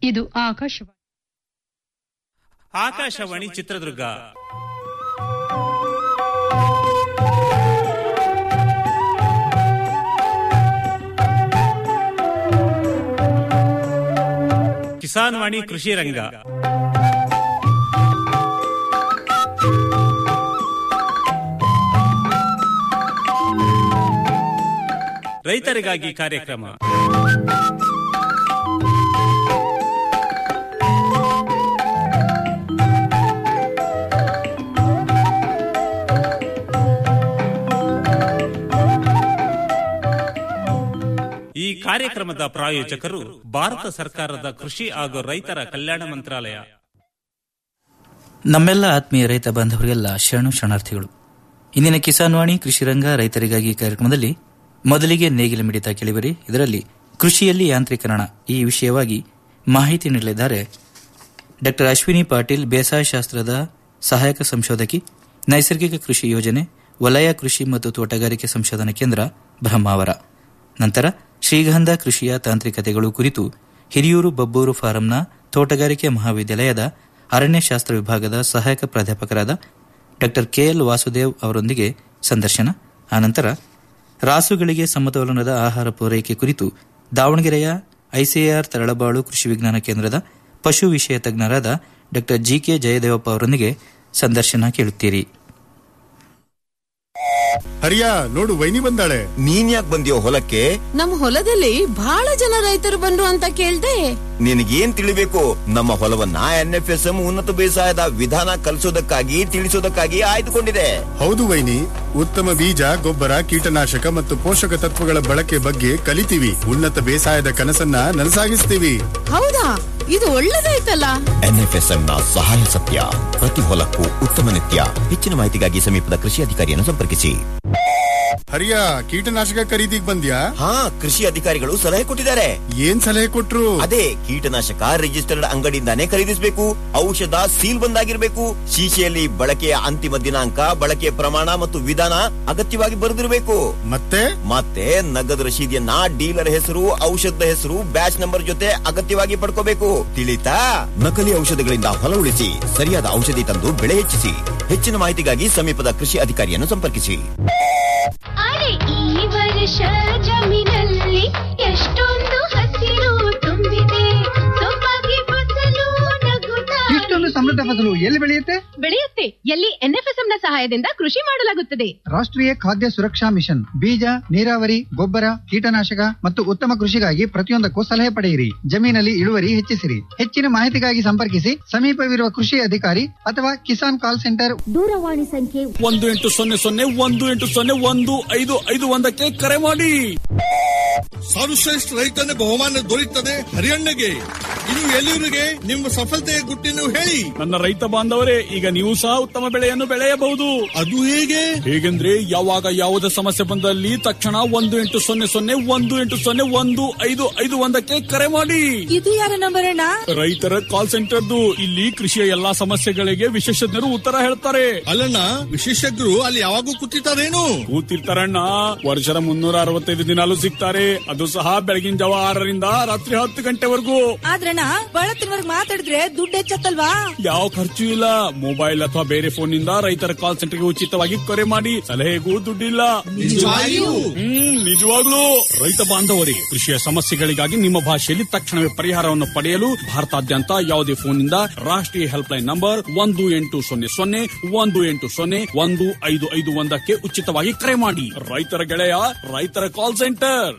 ಇದು ಆಕಾಶವಾಣಿ ಆಕಾಶವಾಣಿ ಚಿತ್ರದುರ್ಗ ಕಿಸಾನ್ ವಾಣಿ ಕೃಷಿ ರಂಗ ರೈತರಿಗಾಗಿ ಕಾರ್ಯಕ್ರಮ ಈ ಕಾರ್ಯಕ್ರಮದ ಪ್ರಾಯೋಜಕರು ಭಾರತ ಸರ್ಕಾರದ ಕೃಷಿ ಹಾಗೂ ರೈತರ ಕಲ್ಯಾಣ ಮಂತ್ರಾಲಯ ನಮ್ಮೆಲ್ಲ ಆತ್ಮೀಯ ರೈತ ಬಾಂಧವರಿಗೆಲ್ಲ ಶರಣು ಶರಣಾರ್ಥಿಗಳು ಇಂದಿನ ಕಿಸಾನ್ ವಾಣಿ ಕೃಷಿ ರಂಗ ರೈತರಿಗಾಗಿ ಕಾರ್ಯಕ್ರಮದಲ್ಲಿ ಮೊದಲಿಗೆ ನೇಗಿಲ ಮಿಡಿತ ಕೇಳಿಬರಿ ಇದರಲ್ಲಿ ಕೃಷಿಯಲ್ಲಿ ಯಾಂತ್ರೀಕರಣ ಈ ವಿಷಯವಾಗಿ ಮಾಹಿತಿ ನೀಡಲಿದ್ದಾರೆ ಡಾ ಅಶ್ವಿನಿ ಪಾಟೀಲ್ ಬೇಸಾಯ ಶಾಸ್ತ್ರದ ಸಹಾಯಕ ಸಂಶೋಧಕಿ ನೈಸರ್ಗಿಕ ಕೃಷಿ ಯೋಜನೆ ವಲಯ ಕೃಷಿ ಮತ್ತು ತೋಟಗಾರಿಕೆ ಸಂಶೋಧನಾ ಕೇಂದ್ರ ಬ್ರಹ್ಮಾವರ ನಂತರ ಶ್ರೀಗಂಧ ಕೃಷಿಯ ತಾಂತ್ರಿಕತೆಗಳು ಕುರಿತು ಹಿರಿಯೂರು ಬಬ್ಬೂರು ಫಾರಂನ ತೋಟಗಾರಿಕೆ ಮಹಾವಿದ್ಯಾಲಯದ ಅರಣ್ಯಶಾಸ್ತ್ರ ವಿಭಾಗದ ಸಹಾಯಕ ಪ್ರಾಧ್ಯಾಪಕರಾದ ಡಾ ಕೆಎಲ್ ವಾಸುದೇವ್ ಅವರೊಂದಿಗೆ ಸಂದರ್ಶನ ಆನಂತರ ರಾಸುಗಳಿಗೆ ಸಮತೋಲನದ ಆಹಾರ ಪೂರೈಕೆ ಕುರಿತು ದಾವಣಗೆರೆಯ ಐಸಿಎಆರ್ ತರಳಬಾಳು ಕೃಷಿ ವಿಜ್ಞಾನ ಕೇಂದ್ರದ ಪಶು ವಿಷಯ ತಜ್ಞರಾದ ಡಾ ಜಿಕೆ ಜಯದೇವಪ್ಪ ಅವರೊಂದಿಗೆ ಸಂದರ್ಶನ ಕೇಳುತ್ತೀರಿ ಹರಿಯಾ ನೋಡು ವೈನಿ ಬಂದಾಳೆ ನೀನ್ ಯಾಕೆ ಬಂದಿಯೋ ಹೊಲಕ್ಕೆ ನಮ್ ಹೊಲದಲ್ಲಿ ಬಹಳ ಜನ ರೈತರು ಬಂದ್ರು ಅಂತ ಕೇಳ್ದೆ ನಿನಗೇನ್ ತಿಳಿಬೇಕು ನಮ್ಮ ಹೊಲವನ್ನ ಎನ್ಎಫ್ಎಸ್ಎಂ ಉನ್ನತ ಬೇಸಾಯದ ವಿಧಾನ ಕಲಿಸೋದಕ್ಕಾಗಿ ತಿಳಿಸೋದಕ್ಕಾಗಿ ಆಯ್ದುಕೊಂಡಿದೆ ಹೌದು ವೈನಿ ಉತ್ತಮ ಬೀಜ ಗೊಬ್ಬರ ಕೀಟನಾಶಕ ಮತ್ತು ಪೋಷಕ ತತ್ವಗಳ ಬಳಕೆ ಬಗ್ಗೆ ಕಲಿತೀವಿ ಉನ್ನತ ಬೇಸಾಯದ ಕನಸನ್ನ ನನಸಾಗಿಸ್ತೀವಿ ಹೌದಾ ಇದು ಒಳ್ಳೇದಾಯ್ತಲ್ಲ ಎನ್ಎಫ್ಎಸ್ಎಂ ನ ಸಹಾಯ ಸತ್ಯ ಪ್ರತಿ ಹೊಲಕ್ಕೂ ಉತ್ತಮ ನಿತ್ಯ ಹೆಚ್ಚಿನ ಮಾಹಿತಿಗಾಗಿ ಸಮೀಪದ ಕೃಷಿ ಅಧಿಕಾರಿಯನ್ನು ಸಂಪರ್ಕಿಸಿ ಹರಿಯಾ ಕೀಟನಾಶಕ ಖರೀದಿಗ್ ಬಂದ್ಯಾ ಹಾ ಕೃಷಿ ಅಧಿಕಾರಿಗಳು ಸಲಹೆ ಕೊಟ್ಟಿದ್ದಾರೆ ಏನ್ ಸಲಹೆ ಕೊಟ್ರು ಅದೇ ಕೀಟನಾಶಕ ರಿಜಿಸ್ಟರ್ಡ್ ಅಂಗಡಿಯಿಂದಾನೇ ಖರೀದಿಸಬೇಕು ಔಷಧ ಸೀಲ್ ಬಂದಾಗಿರ್ಬೇಕು ಶೀಶೆಯಲ್ಲಿ ಬಳಕೆಯ ಅಂತಿಮ ದಿನಾಂಕ ಬಳಕೆಯ ಪ್ರಮಾಣ ಮತ್ತು ವಿಧಾನ ಅಗತ್ಯವಾಗಿ ಬರೆದಿರಬೇಕು ಮತ್ತೆ ಮತ್ತೆ ನಗದು ರಶೀದಿಯನ್ನ ಡೀಲರ್ ಹೆಸರು ಔಷಧದ ಹೆಸರು ಬ್ಯಾಚ್ ನಂಬರ್ ಜೊತೆ ಅಗತ್ಯವಾಗಿ ಪಡ್ಕೋಬೇಕು ತಿಳಿತಾ ನಕಲಿ ಔಷಧಗಳಿಂದ ಹೊಲ ಉಳಿಸಿ ಸರಿಯಾದ ಔಷಧಿ ತಂದು ಬೆಳೆ ಹೆಚ್ಚಿಸಿ ಹೆಚ್ಚಿನ ಮಾಹಿತಿಗಾಗಿ ಸಮೀಪದ ಕೃಷಿ ಅಧಿಕಾರಿಯನ್ನು ಸಂಪರ್ಕಿಸಿ ಅರೆ ಈ ವರ್ಷ ಜಮೀನಲ್ಲಿ ಎಷ್ಟೊಂದು ಹಸಿರು ತುಂಬಿದೆ ಸೊಬಗೆ ಫಸಲು ನಗುತ್ತಾ ಇಷ್ಟೊಂದು ಸಮೃದ್ಧ ಫಸಲು ಎಲ್ಲಿ ಬೆಳೆಯುತ್ತೆ ಬೆಳೆಯುತ್ತೆ ಎಲ್ಲಿ ಎನ್ಎಫ್ಎಸ್ಎಂ ನ ಸಹಾಯದಿಂದ ಕೃಷಿ ಮಾಡಲಾಗುತ್ತದೆ ರಾಷ್ಟ್ರೀಯ ಖಾದ್ಯ ಸುರಕ್ಷಾ ಮಿಷನ್ ಬೀಜ ನೀರಾವರಿ ಗೊಬ್ಬರ ಕೀಟನಾಶಕ ಮತ್ತು ಉತ್ತಮ ಕೃಷಿಗಾಗಿ ಪ್ರತಿಯೊಂದಕ್ಕೂ ಸಲಹೆ ಪಡೆಯಿರಿ ಜಮೀನಲ್ಲಿ ಇಳುವರಿ ಹೆಚ್ಚಿಸಿರಿ ಹೆಚ್ಚಿನ ಮಾಹಿತಿಗಾಗಿ ಸಂಪರ್ಕಿಸಿ ಸಮೀಪವಿರುವ ಕೃಷಿ ಅಧಿಕಾರಿ ಅಥವಾ ಕಿಸಾನ್ ಕಾಲ್ ಸೆಂಟರ್ ದೂರವಾಣಿ ಸಂಖ್ಯೆ ಒಂದು ಎಂಟು ಸೊನ್ನೆ ಸೊನ್ನೆ ಒಂದು ಎಂಟು ಸೊನ್ನೆ ಒಂದು ಐದು ಐದು ಒಂದಕ್ಕೆ ಕರೆ ಮಾಡಿ ಸರ್ವಶ್ರೇಷ್ಠ ರೈತನ ಬಹುಮಾನ ದೊರೆಯುತ್ತದೆ ಹರಿಯಣ್ಣಗೆ ಇನ್ನು ಎಲ್ಲಿವರಿಗೆ ನಿಮ್ಮ ಸಫಲತೆಯ ಗುಟ್ಟಿನ ಹೇಳಿ ನನ್ನ ರೈತ ಬಾಂಧವರೇ ಈಗ ನೀವು ಸಹ ಉತ್ತಮ ಬೆಳೆಯನ್ನು ಬೆಳೆಯಬಹುದು ಅದು ಹೇಗೆ ಹೇಗೆಂದ್ರೆ ಯಾವಾಗ ಯಾವುದೇ ಸಮಸ್ಯೆ ಬಂದಲ್ಲಿ ತಕ್ಷಣ ಒಂದು ಎಂಟು ಸೊನ್ನೆ ಸೊನ್ನೆ ಒಂದು ಎಂಟು ಸೊನ್ನೆ ಒಂದು ಐದು ಐದು ಒಂದಕ್ಕೆ ಕರೆ ಮಾಡಿ ಇದು ಯಾರ ನಂಬರ್ ಅಣ್ಣ ರೈತರ ಕಾಲ್ ಸೆಂಟರ್ದು ಇಲ್ಲಿ ಕೃಷಿಯ ಎಲ್ಲಾ ಸಮಸ್ಯೆಗಳಿಗೆ ವಿಶೇಷಜ್ಞರು ಉತ್ತರ ಹೇಳ್ತಾರೆ ಅಲ್ಲಣ್ಣ ವಿಶೇಷಜ್ಞರು ಅಲ್ಲಿ ಯಾವಾಗೂ ಕೂತಿರ್ತಾರೇನು ಕೂತಿರ್ತಾರಣ್ಣ ವರ್ಷದ ಮುನ್ನೂರ ಅರವತ್ತೈದು ದಿನಾಲು ಸಿಗ್ತಾರೆ ಅದು ಸಹ ಬೆಳಗಿನ ಜಾವ ಆರರಿಂದ ರಾತ್ರಿ ಹತ್ತು ಗಂಟೆವರೆಗೂ ಆದ್ರಣ್ಣ ಬಳತ್ತಿನವರ್ಗ್ ಮಾತಾಡಿದ್ರೆ ದುಡ್ಡು ಹೆಚ್ಚತ್ತಲ್ವಾ ಯಾವ ಖರ್ಚು ಇಲ್ಲ ಮೊಬೈಲ್ ಅಥವಾ ಬೇರೆ ಫೋನ್ ನಿಂದ ರೈತರ ಕಾಲ್ ಸೆಂಟರ್ಗೆ ಉಚಿತವಾಗಿ ಕರೆ ಮಾಡಿ ಸಲಹೆಗೂ ದುಡ್ಡಿಲ್ಲ ನಿಜವಾಗಿಯೂ? ಹ್ಮ್ ನಿಜವಾಗ್ಲೂ ರೈತ ಬಾಂಧವರೇ ಕೃಷಿಯ ಸಮಸ್ಯೆಗಳಿಗಾಗಿ ನಿಮ್ಮ ಭಾಷೆಯಲ್ಲಿ ತಕ್ಷಣವೇ ಪರಿಹಾರವನ್ನು ಪಡೆಯಲು ಭಾರತಾದ್ಯಂತ ಯಾವುದೇ ಫೋನ್ ನಿಂದ ರಾಷ್ಟ್ರೀಯ ಹೆಲ್ಪ್ ಲೈನ್ ನಂಬರ್ ಒಂದು ಎಂಟು ಸೊನ್ನೆ ಸೊನ್ನೆ ಒಂದು ಎಂಟು ಸೊನ್ನೆ ಒಂದು ಐದು ಐದು ಒಂದಕ್ಕೆ ಉಚಿತವಾಗಿ ಕರೆ ಮಾಡಿ ರೈತರ ಗೆಳೆಯ ರೈತರ ಕಾಲ್ ಸೆಂಟರ್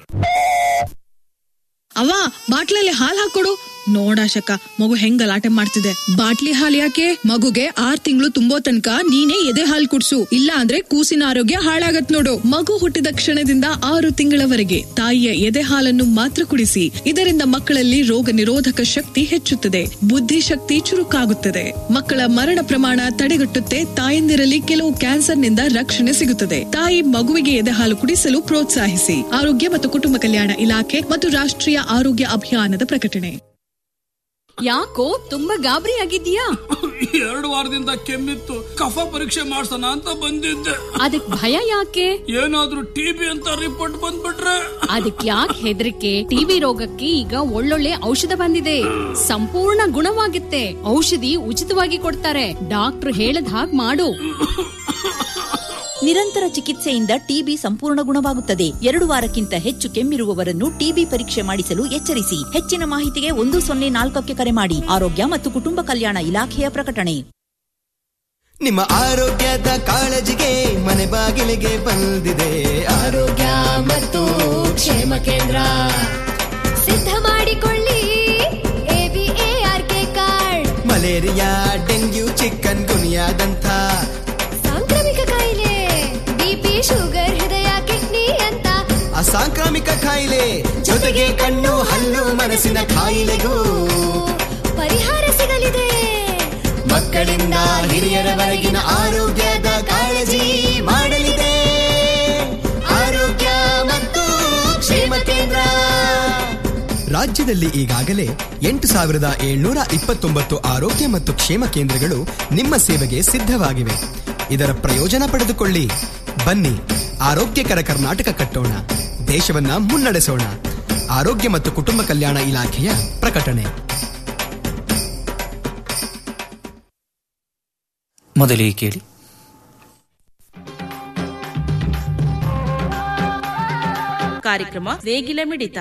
ಅವ್ವ ಬಾಟ್ಲಲ್ಲಿ ಹಾಲ್ ಹಾಕೊಡು ನೋಡಾಶಕ ಮಗು ಹೆಂಗ್ ಗಲಾಟೆ ಮಾಡ್ತಿದೆ ಬಾಟ್ಲಿ ಹಾಲ್ ಯಾಕೆ ಮಗುಗೆ ಆರ್ ತಿಂಗಳು ತುಂಬೋ ತನಕ ನೀನೇ ಎದೆ ಹಾಲ್ ಕುಡ್ಸು ಇಲ್ಲ ಅಂದ್ರೆ ಕೂಸಿನ ಆರೋಗ್ಯ ಹಾಳಾಗತ್ ನೋಡು ಮಗು ಹುಟ್ಟಿದ ಕ್ಷಣದಿಂದ ಆರು ತಿಂಗಳವರೆಗೆ ತಾಯಿಯ ಎದೆ ಹಾಲನ್ನು ಮಾತ್ರ ಕುಡಿಸಿ ಇದರಿಂದ ಮಕ್ಕಳಲ್ಲಿ ರೋಗ ನಿರೋಧಕ ಶಕ್ತಿ ಹೆಚ್ಚುತ್ತದೆ ಬುದ್ಧಿಶಕ್ತಿ ಚುರುಕಾಗುತ್ತದೆ ಮಕ್ಕಳ ಮರಣ ಪ್ರಮಾಣ ತಡೆಗಟ್ಟುತ್ತೆ ತಾಯಂದಿರಲ್ಲಿ ಕೆಲವು ಕ್ಯಾನ್ಸರ್ನಿಂದ ರಕ್ಷಣೆ ಸಿಗುತ್ತದೆ ತಾಯಿ ಮಗುವಿಗೆ ಎದೆ ಹಾಲು ಕುಡಿಸಲು ಪ್ರೋತ್ಸಾಹಿಸಿ ಆರೋಗ್ಯ ಮತ್ತು ಕುಟುಂಬ ಕಲ್ಯಾಣ ಇಲಾಖೆ ಮತ್ತು ರಾಷ್ಟ್ರೀಯ ಆರೋಗ್ಯ ಅಭಿಯಾನದ ಪ್ರಕಟಣೆ ಯಾಕೋ ತುಂಬಾ ಗಾಬರಿ ಆಗಿದ್ಯಾ ಎರಡು ವಾರದಿಂದ ಕೆಮ್ಮಿತ್ತು ಕಫ ಪರೀಕ್ಷೆ ಮಾಡ್ಸೋಣ ಅಂತ ಬಂದಿದ್ದೆ ಅದಕ್ ಭಯ ಯಾಕೆ ಏನಾದ್ರೂ ಟಿಬಿ ಅಂತ ರಿಪೋರ್ಟ್ ಬಂದ್ಬಿಟ್ರೆ ಅದಕ್ ಯಾಕೆ ಹೆದರಿಕೆ ಟಿವಿ ರೋಗಕ್ಕೆ ಈಗ ಒಳ್ಳೊಳ್ಳೆ ಔಷಧ ಬಂದಿದೆ ಸಂಪೂರ್ಣ ಗುಣವಾಗುತ್ತೆ ಔಷಧಿ ಉಚಿತವಾಗಿ ಕೊಡ್ತಾರೆ ಡಾಕ್ಟರ್ ಹೇಳದ್ ಹಾಗ್ ಮಾಡು ನಿರಂತರ ಚಿಕಿತ್ಸೆಯಿಂದ ಟಿಬಿ ಸಂಪೂರ್ಣ ಗುಣವಾಗುತ್ತದೆ ಎರಡು ವಾರಕ್ಕಿಂತ ಹೆಚ್ಚು ಕೆಮ್ಮಿರುವವರನ್ನು ಟಿಬಿ ಪರೀಕ್ಷೆ ಮಾಡಿಸಲು ಎಚ್ಚರಿಸಿ ಹೆಚ್ಚಿನ ಮಾಹಿತಿಗೆ ಒಂದು ಸೊನ್ನೆ ನಾಲ್ಕಕ್ಕೆ ಕರೆ ಮಾಡಿ ಆರೋಗ್ಯ ಮತ್ತು ಕುಟುಂಬ ಕಲ್ಯಾಣ ಇಲಾಖೆಯ ಪ್ರಕಟಣೆ ನಿಮ್ಮ ಆರೋಗ್ಯದ ಕಾಳಜಿಗೆ ಮನೆ ಬಾಗಿಲಿಗೆ ಬಂದಿದೆ ಆರೋಗ್ಯ ಮತ್ತು ಕ್ಷೇಮ ಕೇಂದ್ರ ಸಿದ್ಧ ಮಾಡಿಕೊಳ್ಳಿ ಎಬಿಎಆರ್ಕೆ ಕಾರ್ಡ್ ಮಲೇರಿಯಾ ಡೆಂಗ್ಯೂ ಚಿಕನ್ ಗುನಿಯಾದಂಥ ಸಾಂಕ್ರಾಮಿಕ ಕಾಯಿಲೆ ಬಿಪಿ ಶುಗರ್ ಹೃದಯ ಕಿಡ್ನಿ ಅಂತ ಅಸಾಂಕ್ರಾಮಿಕ ಕಾಯಿಲೆ ಜೊತೆಗೆ ಕಣ್ಣು ಹಲ್ಲು ಮನಸ್ಸಿನ ಕಾಯಿಲೆಗೂ ಪರಿಹಾರ ಸಿಗಲಿದೆ ಮಕ್ಕಳಿಂದ ಹಿರಿಯರವರೆಗಿನ ಆರೋಗ್ಯದ ಕಾಳಜಿ ಮಾಡಲಿದೆ ಆರೋಗ್ಯ ಮತ್ತು ಕ್ಷೇಮ ಕೇಂದ್ರ ರಾಜ್ಯದಲ್ಲಿ ಈಗಾಗಲೇ ಎಂಟು ಸಾವಿರದ ಏಳ್ನೂರ ಇಪ್ಪತ್ತೊಂಬತ್ತು ಆರೋಗ್ಯ ಮತ್ತು ಕ್ಷೇಮ ಕೇಂದ್ರಗಳು ನಿಮ್ಮ ಸೇವೆಗೆ ಸಿದ್ಧವಾಗಿವೆ ಇದರ ಪ್ರಯೋಜನ ಪಡೆದುಕೊಳ್ಳಿ ಬನ್ನಿ ಆರೋಗ್ಯಕರ ಕರ್ನಾಟಕ ಕಟ್ಟೋಣ ದೇಶವನ್ನ ಮುನ್ನಡೆಸೋಣ ಆರೋಗ್ಯ ಮತ್ತು ಕುಟುಂಬ ಕಲ್ಯಾಣ ಇಲಾಖೆಯ ಪ್ರಕಟಣೆ ಮೊದಲಿಗೆ ಕೇಳಿ ಕಾರ್ಯಕ್ರಮ ನೇಗಿಲ ಮಿಡಿತ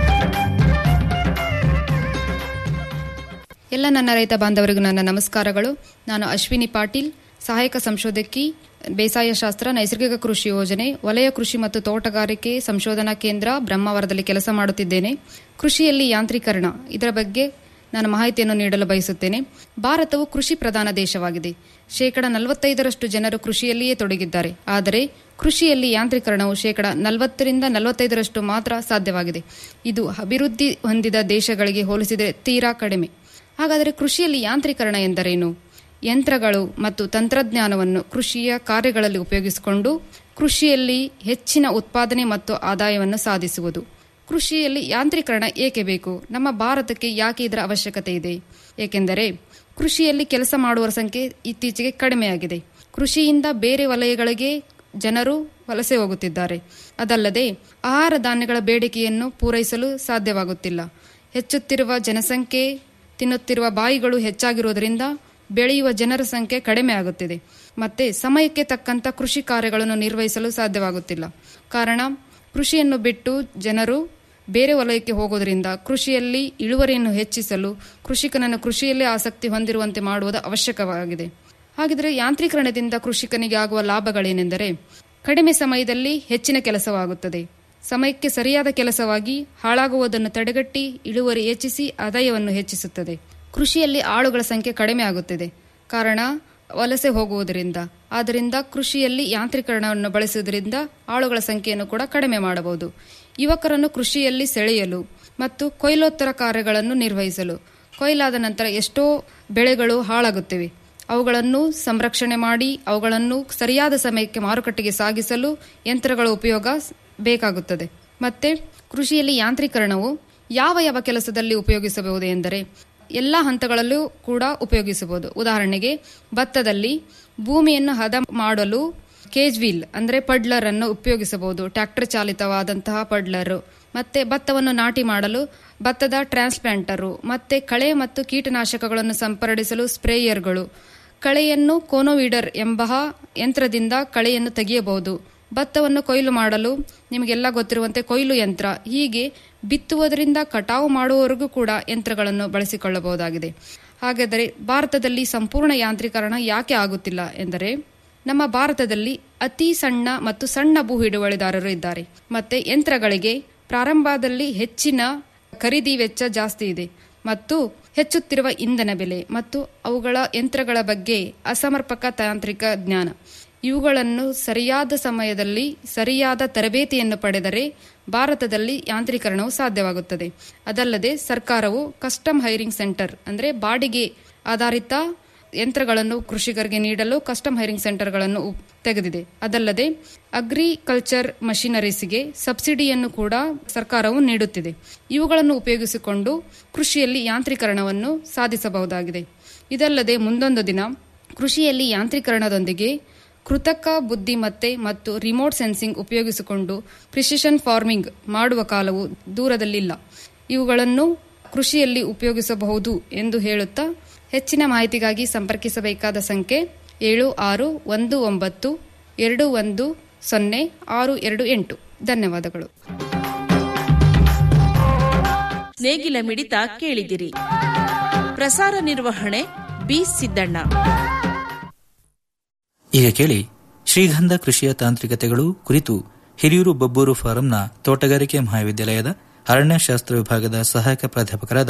ಎಲ್ಲ ನನ್ನ ರೈತ ಬಾಂಧವರಿಗೂ ನನ್ನ ನಮಸ್ಕಾರಗಳು ನಾನು ಅಶ್ವಿನಿ ಪಾಟೀಲ್ ಸಹಾಯಕ ಸಂಶೋಧಕಿ ಬೇಸಾಯ ಶಾಸ್ತ್ರ ನೈಸರ್ಗಿಕ ಕೃಷಿ ಯೋಜನೆ ವಲಯ ಕೃಷಿ ಮತ್ತು ತೋಟಗಾರಿಕೆ ಸಂಶೋಧನಾ ಕೇಂದ್ರ ಬ್ರಹ್ಮಾವರದಲ್ಲಿ ಕೆಲಸ ಮಾಡುತ್ತಿದ್ದೇನೆ ಕೃಷಿಯಲ್ಲಿ ಯಾಂತ್ರೀಕರಣ ಇದರ ಬಗ್ಗೆ ನಾನು ಮಾಹಿತಿಯನ್ನು ನೀಡಲು ಬಯಸುತ್ತೇನೆ ಭಾರತವು ಕೃಷಿ ಪ್ರಧಾನ ದೇಶವಾಗಿದೆ ಶೇಕಡ ನಲವತ್ತೈದರಷ್ಟು ಜನರು ಕೃಷಿಯಲ್ಲಿಯೇ ತೊಡಗಿದ್ದಾರೆ ಆದರೆ ಕೃಷಿಯಲ್ಲಿ ಯಾಂತ್ರೀಕರಣವು ಶೇಕಡ ನಲವತ್ತರಿಂದ ನಲವತ್ತೈದರಷ್ಟು ಮಾತ್ರ ಸಾಧ್ಯವಾಗಿದೆ ಇದು ಅಭಿವೃದ್ಧಿ ಹೊಂದಿದ ದೇಶಗಳಿಗೆ ಹೋಲಿಸಿದರೆ ತೀರಾ ಕಡಿಮೆ ಹಾಗಾದರೆ ಕೃಷಿಯಲ್ಲಿ ಯಾಂತ್ರೀಕರಣ ಎಂದರೇನು ಯಂತ್ರಗಳು ಮತ್ತು ತಂತ್ರಜ್ಞಾನವನ್ನು ಕೃಷಿಯ ಕಾರ್ಯಗಳಲ್ಲಿ ಉಪಯೋಗಿಸಿಕೊಂಡು ಕೃಷಿಯಲ್ಲಿ ಹೆಚ್ಚಿನ ಉತ್ಪಾದನೆ ಮತ್ತು ಆದಾಯವನ್ನು ಸಾಧಿಸುವುದು ಕೃಷಿಯಲ್ಲಿ ಯಾಂತ್ರೀಕರಣ ಏಕೆ ಬೇಕು ನಮ್ಮ ಭಾರತಕ್ಕೆ ಯಾಕೆ ಇದರ ಅವಶ್ಯಕತೆ ಇದೆ ಏಕೆಂದರೆ ಕೃಷಿಯಲ್ಲಿ ಕೆಲಸ ಮಾಡುವವರ ಸಂಖ್ಯೆ ಇತ್ತೀಚೆಗೆ ಕಡಿಮೆಯಾಗಿದೆ ಕೃಷಿಯಿಂದ ಬೇರೆ ವಲಯಗಳಿಗೆ ಜನರು ವಲಸೆ ಹೋಗುತ್ತಿದ್ದಾರೆ ಅದಲ್ಲದೆ ಆಹಾರ ಧಾನ್ಯಗಳ ಬೇಡಿಕೆಯನ್ನು ಪೂರೈಸಲು ಸಾಧ್ಯವಾಗುತ್ತಿಲ್ಲ ಹೆಚ್ಚುತ್ತಿರುವ ಜನಸಂಖ್ಯೆ ತಿನ್ನುತ್ತಿರುವ ಬಾಯಿಗಳು ಹೆಚ್ಚಾಗಿರುವುದರಿಂದ ಬೆಳೆಯುವ ಜನರ ಸಂಖ್ಯೆ ಕಡಿಮೆ ಆಗುತ್ತಿದೆ ಮತ್ತೆ ಸಮಯಕ್ಕೆ ತಕ್ಕಂತ ಕೃಷಿ ಕಾರ್ಯಗಳನ್ನು ನಿರ್ವಹಿಸಲು ಸಾಧ್ಯವಾಗುತ್ತಿಲ್ಲ ಕಾರಣ ಕೃಷಿಯನ್ನು ಬಿಟ್ಟು ಜನರು ಬೇರೆ ವಲಯಕ್ಕೆ ಹೋಗೋದರಿಂದ ಕೃಷಿಯಲ್ಲಿ ಇಳುವರಿಯನ್ನು ಹೆಚ್ಚಿಸಲು ಕೃಷಿಕನನ್ನು ಕೃಷಿಯಲ್ಲೇ ಆಸಕ್ತಿ ಹೊಂದಿರುವಂತೆ ಮಾಡುವುದು ಅವಶ್ಯಕವಾಗಿದೆ ಹಾಗಿದ್ರೆ ಯಾಂತ್ರೀಕರಣದಿಂದ ಕೃಷಿಕನಿಗೆ ಆಗುವ ಲಾಭಗಳೇನೆಂದರೆ ಕಡಿಮೆ ಸಮಯದಲ್ಲಿ ಹೆಚ್ಚಿನ ಕೆಲಸವಾಗುತ್ತದೆ ಸಮಯಕ್ಕೆ ಸರಿಯಾದ ಕೆಲಸವಾಗಿ ಹಾಳಾಗುವುದನ್ನು ತಡೆಗಟ್ಟಿ ಇಳುವರಿ ಹೆಚ್ಚಿಸಿ ಆದಾಯವನ್ನು ಹೆಚ್ಚಿಸುತ್ತದೆ ಕೃಷಿಯಲ್ಲಿ ಆಳುಗಳ ಸಂಖ್ಯೆ ಕಡಿಮೆ ಆಗುತ್ತಿದೆ ಕಾರಣ ವಲಸೆ ಹೋಗುವುದರಿಂದ ಆದ್ದರಿಂದ ಕೃಷಿಯಲ್ಲಿ ಯಾಂತ್ರೀಕರಣವನ್ನು ಬಳಸುವುದರಿಂದ ಆಳುಗಳ ಸಂಖ್ಯೆಯನ್ನು ಕೂಡ ಕಡಿಮೆ ಮಾಡಬಹುದು ಯುವಕರನ್ನು ಕೃಷಿಯಲ್ಲಿ ಸೆಳೆಯಲು ಮತ್ತು ಕೊಯ್ಲೋತ್ತರ ಕಾರ್ಯಗಳನ್ನು ನಿರ್ವಹಿಸಲು ಕೊಯ್ಲಾದ ನಂತರ ಎಷ್ಟೋ ಬೆಳೆಗಳು ಹಾಳಾಗುತ್ತಿವೆ ಅವುಗಳನ್ನು ಸಂರಕ್ಷಣೆ ಮಾಡಿ ಅವುಗಳನ್ನು ಸರಿಯಾದ ಸಮಯಕ್ಕೆ ಮಾರುಕಟ್ಟೆಗೆ ಸಾಗಿಸಲು ಯಂತ್ರಗಳ ಉಪಯೋಗ ಬೇಕಾಗುತ್ತದೆ ಮತ್ತೆ ಕೃಷಿಯಲ್ಲಿ ಯಾಂತ್ರೀಕರಣವು ಯಾವ ಯಾವ ಕೆಲಸದಲ್ಲಿ ಉಪಯೋಗಿಸಬಹುದು ಎಂದರೆ ಎಲ್ಲ ಹಂತಗಳಲ್ಲೂ ಕೂಡ ಉಪಯೋಗಿಸಬಹುದು ಉದಾಹರಣೆಗೆ ಭತ್ತದಲ್ಲಿ ಭೂಮಿಯನ್ನು ಹದ ಮಾಡಲು ಕೇಜ್ ವೀಲ್ ಅಂದ್ರೆ ಪಡ್ಲರ್ ಅನ್ನು ಉಪಯೋಗಿಸಬಹುದು ಟ್ರ್ಯಾಕ್ಟರ್ ಚಾಲಿತವಾದಂತಹ ಪಡ್ಲರ್ ಮತ್ತೆ ಭತ್ತವನ್ನು ನಾಟಿ ಮಾಡಲು ಭತ್ತದ ಟ್ರಾನ್ಸ್ಪ್ಲಾಂಟರು ಮತ್ತೆ ಕಳೆ ಮತ್ತು ಕೀಟನಾಶಕಗಳನ್ನು ಸಂಪರ್ಡಿಸಲು ಸ್ಪ್ರೇಯರ್ಗಳು ಕಳೆಯನ್ನು ಕೋನೋವೀಡರ್ ಎಂಬ ಯಂತ್ರದಿಂದ ಕಳೆಯನ್ನು ತೆಗೆಯಬಹುದು ಭತ್ತವನ್ನು ಕೊಯ್ಲು ಮಾಡಲು ನಿಮಗೆಲ್ಲ ಗೊತ್ತಿರುವಂತೆ ಕೊಯ್ಲು ಯಂತ್ರ ಹೀಗೆ ಬಿತ್ತುವುದರಿಂದ ಕಟಾವು ಮಾಡುವವರೆಗೂ ಕೂಡ ಯಂತ್ರಗಳನ್ನು ಬಳಸಿಕೊಳ್ಳಬಹುದಾಗಿದೆ ಹಾಗಾದರೆ ಭಾರತದಲ್ಲಿ ಸಂಪೂರ್ಣ ಯಾಂತ್ರೀಕರಣ ಯಾಕೆ ಆಗುತ್ತಿಲ್ಲ ಎಂದರೆ ನಮ್ಮ ಭಾರತದಲ್ಲಿ ಅತಿ ಸಣ್ಣ ಮತ್ತು ಸಣ್ಣ ಭೂ ಹಿಡುವಳಿದಾರರು ಇದ್ದಾರೆ ಮತ್ತೆ ಯಂತ್ರಗಳಿಗೆ ಪ್ರಾರಂಭದಲ್ಲಿ ಹೆಚ್ಚಿನ ಖರೀದಿ ವೆಚ್ಚ ಜಾಸ್ತಿ ಇದೆ ಮತ್ತು ಹೆಚ್ಚುತ್ತಿರುವ ಇಂಧನ ಬೆಲೆ ಮತ್ತು ಅವುಗಳ ಯಂತ್ರಗಳ ಬಗ್ಗೆ ಅಸಮರ್ಪಕ ತಾಂತ್ರಿಕ ಜ್ಞಾನ ಇವುಗಳನ್ನು ಸರಿಯಾದ ಸಮಯದಲ್ಲಿ ಸರಿಯಾದ ತರಬೇತಿಯನ್ನು ಪಡೆದರೆ ಭಾರತದಲ್ಲಿ ಯಾಂತ್ರೀಕರಣವು ಸಾಧ್ಯವಾಗುತ್ತದೆ ಅದಲ್ಲದೆ ಸರ್ಕಾರವು ಕಸ್ಟಮ್ ಹೈರಿಂಗ್ ಸೆಂಟರ್ ಅಂದರೆ ಬಾಡಿಗೆ ಆಧಾರಿತ ಯಂತ್ರಗಳನ್ನು ಕೃಷಿಕರಿಗೆ ನೀಡಲು ಕಸ್ಟಮ್ ಹೈರಿಂಗ್ ಸೆಂಟರ್ಗಳನ್ನು ಉಪ್- ತೆಗೆದಿದೆ ಅದಲ್ಲದೆ ಅಗ್ರಿಕಲ್ಚರ್ ಮಷಿನರೀಸ್ಗೆ ಸಬ್ಸಿಡಿಯನ್ನು ಕೂಡ ಸರ್ಕಾರವು ನೀಡುತ್ತಿದೆ ಇವುಗಳನ್ನು ಉಪಯೋಗಿಸಿಕೊಂಡು ಕೃಷಿಯಲ್ಲಿ ಯಾಂತ್ರೀಕರಣವನ್ನು ಸಾಧಿಸಬಹುದಾಗಿದೆ ಇದಲ್ಲದೆ ಮುಂದೊಂದು ದಿನ ಕೃಷಿಯಲ್ಲಿ ಯಾಂತ್ರೀಕರಣದೊಂದಿಗೆ ಕೃತಕ ಬುದ್ಧಿಮತ್ತೆ ಮತ್ತು ರಿಮೋಟ್ ಸೆನ್ಸಿಂಗ್ ಉಪಯೋಗಿಸಿಕೊಂಡು ಪ್ರಿಸಿಷನ್ ಫಾರ್ಮಿಂಗ್ ಮಾಡುವ ಕಾಲವು ದೂರದಲ್ಲಿಲ್ಲ ಇವುಗಳನ್ನು ಕೃಷಿಯಲ್ಲಿ ಉಪಯೋಗಿಸಬಹುದು ಎಂದು ಹೇಳುತ್ತಾ ಹೆಚ್ಚಿನ ಮಾಹಿತಿಗಾಗಿ ಸಂಪರ್ಕಿಸಬೇಕಾದ ಸಂಖ್ಯೆ ಏಳು ಆರು ಒಂದು ಒಂಬತ್ತು ಎರಡು ಒಂದು ಸೊನ್ನೆ ಆರು ಎರಡು ಎಂಟು ಧನ್ಯವಾದಗಳು ನೇಗಿಲ ಮಿಡಿತ ಕೇಳಿದಿರಿ ಪ್ರಸಾರ ನಿರ್ವಹಣೆ ಬಿ ಸಿದ್ದಣ್ಣ ಈಗ ಕೇಳಿ ಶ್ರೀಗಂಧ ಕೃಷಿಯ ತಾಂತ್ರಿಕತೆಗಳು ಕುರಿತು ಹಿರಿಯೂರು ಬಬ್ಬೂರು ಫಾರಂನ ತೋಟಗಾರಿಕೆ ಮಹಾವಿದ್ಯಾಲಯದ ಅರಣ್ಯಶಾಸ್ತ್ರ ವಿಭಾಗದ ಸಹಾಯಕ ಪ್ರಾಧ್ಯಾಪಕರಾದ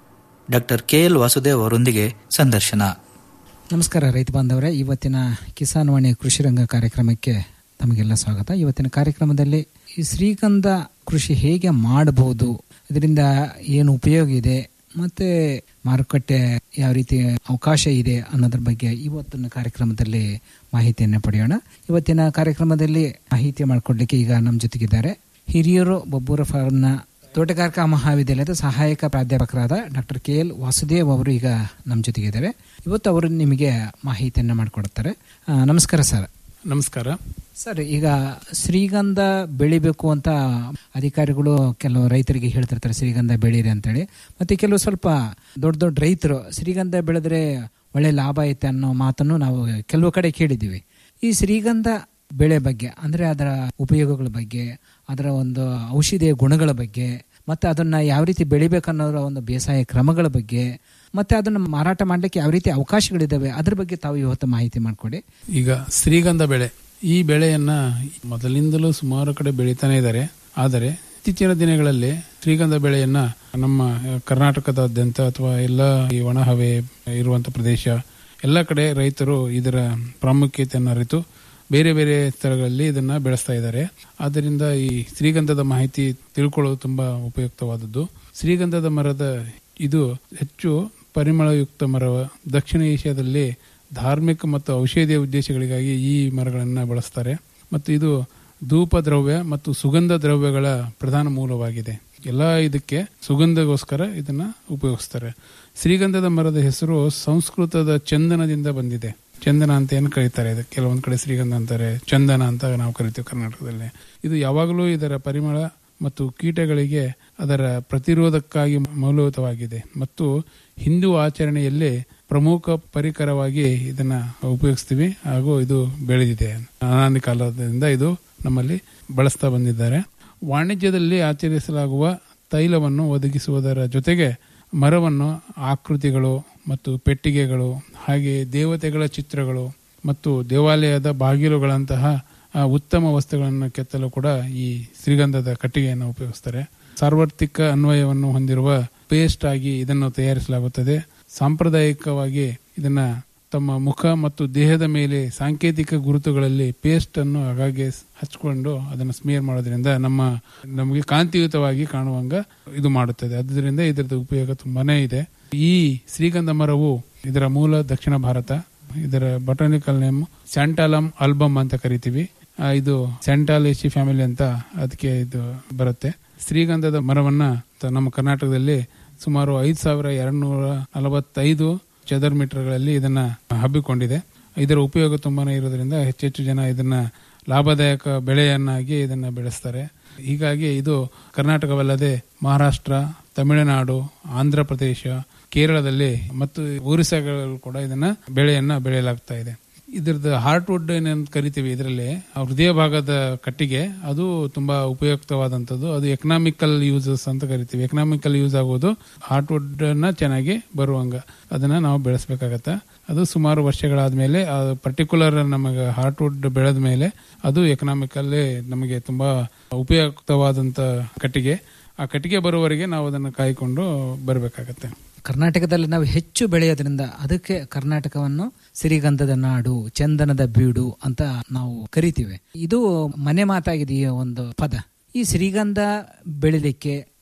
ಡಾ ಕೆಎಲ್ ವಾಸುದೇವ್ ಅವರೊಂದಿಗೆ ಸಂದರ್ಶನ ನಮಸ್ಕಾರ ರೈತ ಬಾಂಧವರೇ ಇವತ್ತಿನ ಕಿಸಾನ್ ವಾಣಿ ಕೃಷಿ ರಂಗ ಕಾರ್ಯಕ್ರಮಕ್ಕೆ ತಮಗೆಲ್ಲ ಸ್ವಾಗತ ಇವತ್ತಿನ ಕಾರ್ಯಕ್ರಮದಲ್ಲಿ ಈ ಶ್ರೀಗಂಧ ಕೃಷಿ ಹೇಗೆ ಮಾಡಬಹುದು ಇದರಿಂದ ಏನು ಉಪಯೋಗ ಇದೆ ಮತ್ತೆ ಮಾರುಕಟ್ಟೆ ಯಾವ ರೀತಿ ಅವಕಾಶ ಇದೆ ಅನ್ನೋದ್ರ ಬಗ್ಗೆ ಇವತ್ತಿನ ಕಾರ್ಯಕ್ರಮದಲ್ಲಿ ಮಾಹಿತಿಯನ್ನು ಪಡೆಯೋಣ ಇವತ್ತಿನ ಕಾರ್ಯಕ್ರಮದಲ್ಲಿ ಮಾಹಿತಿ ಮಾಡಿಕೊಡ್ಲಿಕ್ಕೆ ಈಗ ನಮ್ಮ ಜೊತೆಗಿದ್ದಾರೆ ಹಿರಿಯೂರು ಬೊಬ್ಬೂರ ಫಾರ್ಮ್ನ ತೋಟಗಾರಿಕಾ ಮಹಾವಿದ್ಯಾಲಯದ ಸಹಾಯಕ ಪ್ರಾಧ್ಯಾಪಕರಾದ ಡಾಕ್ಟರ್ ಕೆ ಎಲ್ ವಾಸುದೇವ್ ಅವರು ಈಗ ನಮ್ಮ ಜೊತೆಗಿದ್ದಾರೆ ಇವತ್ತು ಅವರು ನಿಮಗೆ ಮಾಹಿತಿಯನ್ನು ಮಾಡಿಕೊಡ್ತಾರೆ ಆ, ನಮಸ್ಕಾರ ಸರ್ ನಮಸ್ಕಾರ ಸರ್ ಈಗ ಶ್ರೀಗಂಧ ಬೆಳಿಬೇಕು ಅಂತ ಅಧಿಕಾರಿಗಳು ಕೆಲವು ರೈತರಿಗೆ ಹೇಳ್ತಿರ್ತಾರೆ ಶ್ರೀಗಂಧ ಬೆಳೀರಿ ಅಂತೇಳಿ ಮತ್ತೆ ಕೆಲವು ಸ್ವಲ್ಪ ದೊಡ್ಡ ದೊಡ್ಡ ರೈತರು ಶ್ರೀಗಂಧ ಬೆಳೆದ್ರೆ ಒಳ್ಳೆ ಲಾಭ ಐತೆ ಅನ್ನೋ ಮಾತನ್ನು ನಾವು ಕೆಲವು ಕಡೆ ಕೇಳಿದ್ದೀವಿ ಈ ಶ್ರೀಗಂಧ ಬೆಳೆ ಬಗ್ಗೆ ಅಂದ್ರೆ ಅದರ ಉಪಯೋಗಗಳ ಬಗ್ಗೆ ಅದರ ಒಂದು ಔಷಧಿಯ ಗುಣಗಳ ಬಗ್ಗೆ ಮತ್ತೆ ಅದನ್ನ ಯಾವ ರೀತಿ ಬೆಳಿಬೇಕನ್ನೋದ್ರ ಒಂದು ಬೇಸಾಯ ಕ್ರಮಗಳ ಬಗ್ಗೆ ಮತ್ತೆ ಅದನ್ನ ಮಾರಾಟ ಮಾಡ್ಲಿಕ್ಕೆ ಯಾವ ರೀತಿ ಅವಕಾಶಗಳಿದಾವೆ ಅದ್ರ ಬಗ್ಗೆ ತಾವು ಇವತ್ತು ಮಾಹಿತಿ ಮಾಡಿಕೊಡಿ ಈಗ ಶ್ರೀಗಂಧ ಬೆಳೆ ಈ ಬೆಳೆಯನ್ನ ಮೊದಲಿಂದಲೂ ಸುಮಾರು ಕಡೆ ಬೆಳೀತಾನೆ ಇದ್ದಾರೆ ಆದರೆ ಇತ್ತೀಚಿನ ದಿನಗಳಲ್ಲಿ ಶ್ರೀಗಂಧ ಬೆಳೆಯನ್ನ ನಮ್ಮ ಕರ್ನಾಟಕದಾದ್ಯಂತ ಅಥವಾ ಎಲ್ಲ ಈ ಒಣಹವೆ ಇರುವಂತ ಪ್ರದೇಶ ಎಲ್ಲ ಕಡೆ ರೈತರು ಇದರ ಪ್ರಾಮುಖ್ಯತೆಯನ್ನು ಅರಿತು ಬೇರೆ ಬೇರೆ ಸ್ಥಳಗಳಲ್ಲಿ ಇದನ್ನ ಬೆಳೆಸ್ತಾ ಇದ್ದಾರೆ ಆದ್ದರಿಂದ ಈ ಶ್ರೀಗಂಧದ ಮಾಹಿತಿ ತಿಳ್ಕೊಳ್ಳೋದು ತುಂಬಾ ಉಪಯುಕ್ತವಾದದ್ದು ಶ್ರೀಗಂಧದ ಮರದ ಇದು ಹೆಚ್ಚು ಪರಿಮಳಯುಕ್ತ ಮರ ದಕ್ಷಿಣ ಏಷ್ಯಾದಲ್ಲಿ ಧಾರ್ಮಿಕ ಮತ್ತು ಔಷಧೀಯ ಉದ್ದೇಶಗಳಿಗಾಗಿ ಈ ಮರಗಳನ್ನು ಬಳಸ್ತಾರೆ ಮತ್ತು ಇದು ಧೂಪ ದ್ರವ್ಯ ಮತ್ತು ಸುಗಂಧ ದ್ರವ್ಯಗಳ ಪ್ರಧಾನ ಮೂಲವಾಗಿದೆ ಎಲ್ಲ ಇದಕ್ಕೆ ಸುಗಂಧಗೋಸ್ಕರ ಇದನ್ನ ಉಪಯೋಗಿಸ್ತಾರೆ ಶ್ರೀಗಂಧದ ಮರದ ಹೆಸರು ಸಂಸ್ಕೃತದ ಚಂದನದಿಂದ ಬಂದಿದೆ ಚಂದನ ಅಂತ ಏನು ಕರೀತಾರೆ ಇದು ಕೆಲವೊಂದ್ ಕಡೆ ಶ್ರೀಗಂಧ ಅಂತಾರೆ ಚಂದನ ಅಂತ ನಾವು ಕರಿತೀವಿ ಕರ್ನಾಟಕದಲ್ಲಿ ಇದು ಯಾವಾಗಲೂ ಇದರ ಪರಿಮಳ ಮತ್ತು ಕೀಟಗಳಿಗೆ ಅದರ ಪ್ರತಿರೋಧಕ್ಕಾಗಿ ಮೌಲ್ಯಯುತವಾಗಿದೆ ಮತ್ತು ಹಿಂದೂ ಆಚರಣೆಯಲ್ಲಿ ಪ್ರಮುಖ ಪರಿಕರವಾಗಿ ಇದನ್ನ ಉಪಯೋಗಿಸ್ತೀವಿ ಹಾಗೂ ಇದು ಬೆಳೆದಿದೆ ಅನಾದಿ ಕಾಲದಿಂದ ಇದು ನಮ್ಮಲ್ಲಿ ಬಳಸ್ತಾ ಬಂದಿದ್ದಾರೆ ವಾಣಿಜ್ಯದಲ್ಲಿ ಆಚರಿಸಲಾಗುವ ತೈಲವನ್ನು ಒದಗಿಸುವುದರ ಜೊತೆಗೆ ಮರವನ್ನು ಆಕೃತಿಗಳು ಮತ್ತು ಪೆಟ್ಟಿಗೆಗಳು ಹಾಗೆ ದೇವತೆಗಳ ಚಿತ್ರಗಳು ಮತ್ತು ದೇವಾಲಯದ ಬಾಗಿಲುಗಳಂತಹ ಆ, ಉತ್ತಮ ವಸ್ತುಗಳನ್ನು ಕೆತ್ತಲು ಕೂಡ ಈ ಶ್ರೀಗಂಧದ ಕಟ್ಟಿಗೆಯನ್ನು ಉಪಯೋಗಿಸ್ತಾರೆ ಸಾರ್ವತ್ರಿಕ ಅನ್ವಯವನ್ನು ಹೊಂದಿರುವ ಪೇಸ್ಟ್ ಆಗಿ ಇದನ್ನು ತಯಾರಿಸಲಾಗುತ್ತದೆ ಸಾಂಪ್ರದಾಯಿಕವಾಗಿ ಇದನ್ನ ತಮ್ಮ ಮುಖ ಮತ್ತು ದೇಹದ ಮೇಲೆ ಸಾಂಕೇತಿಕ ಗುರುತುಗಳಲ್ಲಿ ಪೇಸ್ಟ್ ಅನ್ನು ಹಾಗಾಗಿ ಹಚ್ಕೊಂಡು ಅದನ್ನು ಸ್ಮಿಯರ್ ಮಾಡೋದ್ರಿಂದ ನಮ್ಮ ನಮಗೆ ಕಾಂತಿಯುತವಾಗಿ ಕಾಣುವಂಗ ಇದು ಮಾಡುತ್ತದೆ ಅದರಿಂದ ಇದರದ ಉಪಯೋಗ ತುಂಬಾನೇ ಇದೆ ಈ ಶ್ರೀಗಂಧ ಮರವು ಇದರ ಮೂಲ ದಕ್ಷಿಣ ಭಾರತ ಇದರ ಬಟಾನಿಕಲ್ ನೇಮ್ ಸ್ಯಾಂಟಾಲಮ್ ಆಲ್ಬಮ್ ಅಂತ ಕರಿತೀವಿ ಆ, ಇದು ಸ್ಯಾಂಟಾಲೇಸಿ ಫ್ಯಾಮಿಲಿ ಅಂತ ಅದಕ್ಕೆ ಇದು ಬರುತ್ತೆ ಶ್ರೀಗಂಧದ ಮರವನ್ನ ತ- ನಮ್ಮ ಕರ್ನಾಟಕದಲ್ಲಿ ಸುಮಾರು ಐದು ಸಾವಿರ ಎರಡ್ನೂರ ನಲವತ್ತೈದು ಚದರ್ ಮೀಟರ್ಗಳಲ್ಲಿ ಇದನ್ನ ಹಬ್ಬಿಕೊಂಡಿದೆ ಇದರ ಉಪಯೋಗ ತುಂಬಾನೇ ಇರೋದ್ರಿಂದ ಹೆಚ್ಚೆಚ್ಚು ಜನ ಇದನ್ನ ಲಾಭದಾಯಕ ಬೆಳೆಯನ್ನಾಗಿ ಇದನ್ನ ಬೆಳೆಸ್ತಾರೆ ಹೀಗಾಗಿ ಇದು ಕರ್ನಾಟಕವಲ್ಲದೆ ಮಹಾರಾಷ್ಟ್ರ ತಮಿಳುನಾಡು ಆಂಧ್ರ ಪ್ರದೇಶ ಕೇರಳದಲ್ಲಿ ಮತ್ತು ಒರಿಸ್ಸಾಗಳು ಕೂಡ ಇದನ್ನ ಬೆಳೆಯನ್ನ ಬೆಳೆಯಲಾಗ್ತಾ ಇದೆ ಇದ್ರದ್ದು ಹಾರ್ಟ್ ವುಡ್ ಏನಂತ ಕರಿತೀವಿ ಇದರಲ್ಲಿ ಹೃದಯ ಭಾಗದ ಕಟ್ಟಿಗೆ ಅದು ತುಂಬಾ ಉಪಯುಕ್ತವಾದಂತದ್ದು ಅದು ಎಕನಾಮಿಕಲ್ ಯೂಸಸ್ ಅಂತ ಕರಿತೀವಿ ಎಕನಾಮಿಕಲ್ ಯೂಸ್ ಆಗೋದು ಹಾರ್ಟ್ ವುಡ್ ನ ಚೆನ್ನಾಗಿ ಬರುವಂಗ ಅದನ್ನ ನಾವು ಬೆಳೆಸಬೇಕಾಗತ್ತೆ ಅದು ಸುಮಾರು ವರ್ಷಗಳಾದ್ಮೇಲೆ ಪರ್ಟಿಕ್ಯುಲರ್ ನಮಗೆ ಹಾರ್ಟ್ ವುಡ್ ಬೆಳೆದ ಮೇಲೆ ಅದು ಎಕನಾಮಿಕಲ್ಲಿ ನಮಗೆ ತುಂಬಾ ಉಪಯುಕ್ತವಾದಂತ ಕಟ್ಟಿಗೆ ಆ ಕಟ್ಟಿಗೆ ಬರುವವರೆಗೆ ನಾವು ಅದನ್ನು ಕಾಯ್ಕೊಂಡು ಬರಬೇಕಾಗತ್ತೆ ಕರ್ನಾಟಕದಲ್ಲಿ ನಾವು ಹೆಚ್ಚು ಬೆಳೆಯೋದ್ರಿಂದ ಅದಕ್ಕೆ ಕರ್ನಾಟಕವನ್ನು ಸಿರಿಗಂಧದ ನಾಡು ಚಂದನದ ಬೀಡು ಅಂತ ನಾವು ಕರಿತೀವಿ ಇದು ಮನೆ ಮಾತಾಗಿದೆ ಈ ಒಂದು ಪದ ಈ ಶ್ರೀಗಂಧ ಬೆಳಿಲಿಕ್ಕೆ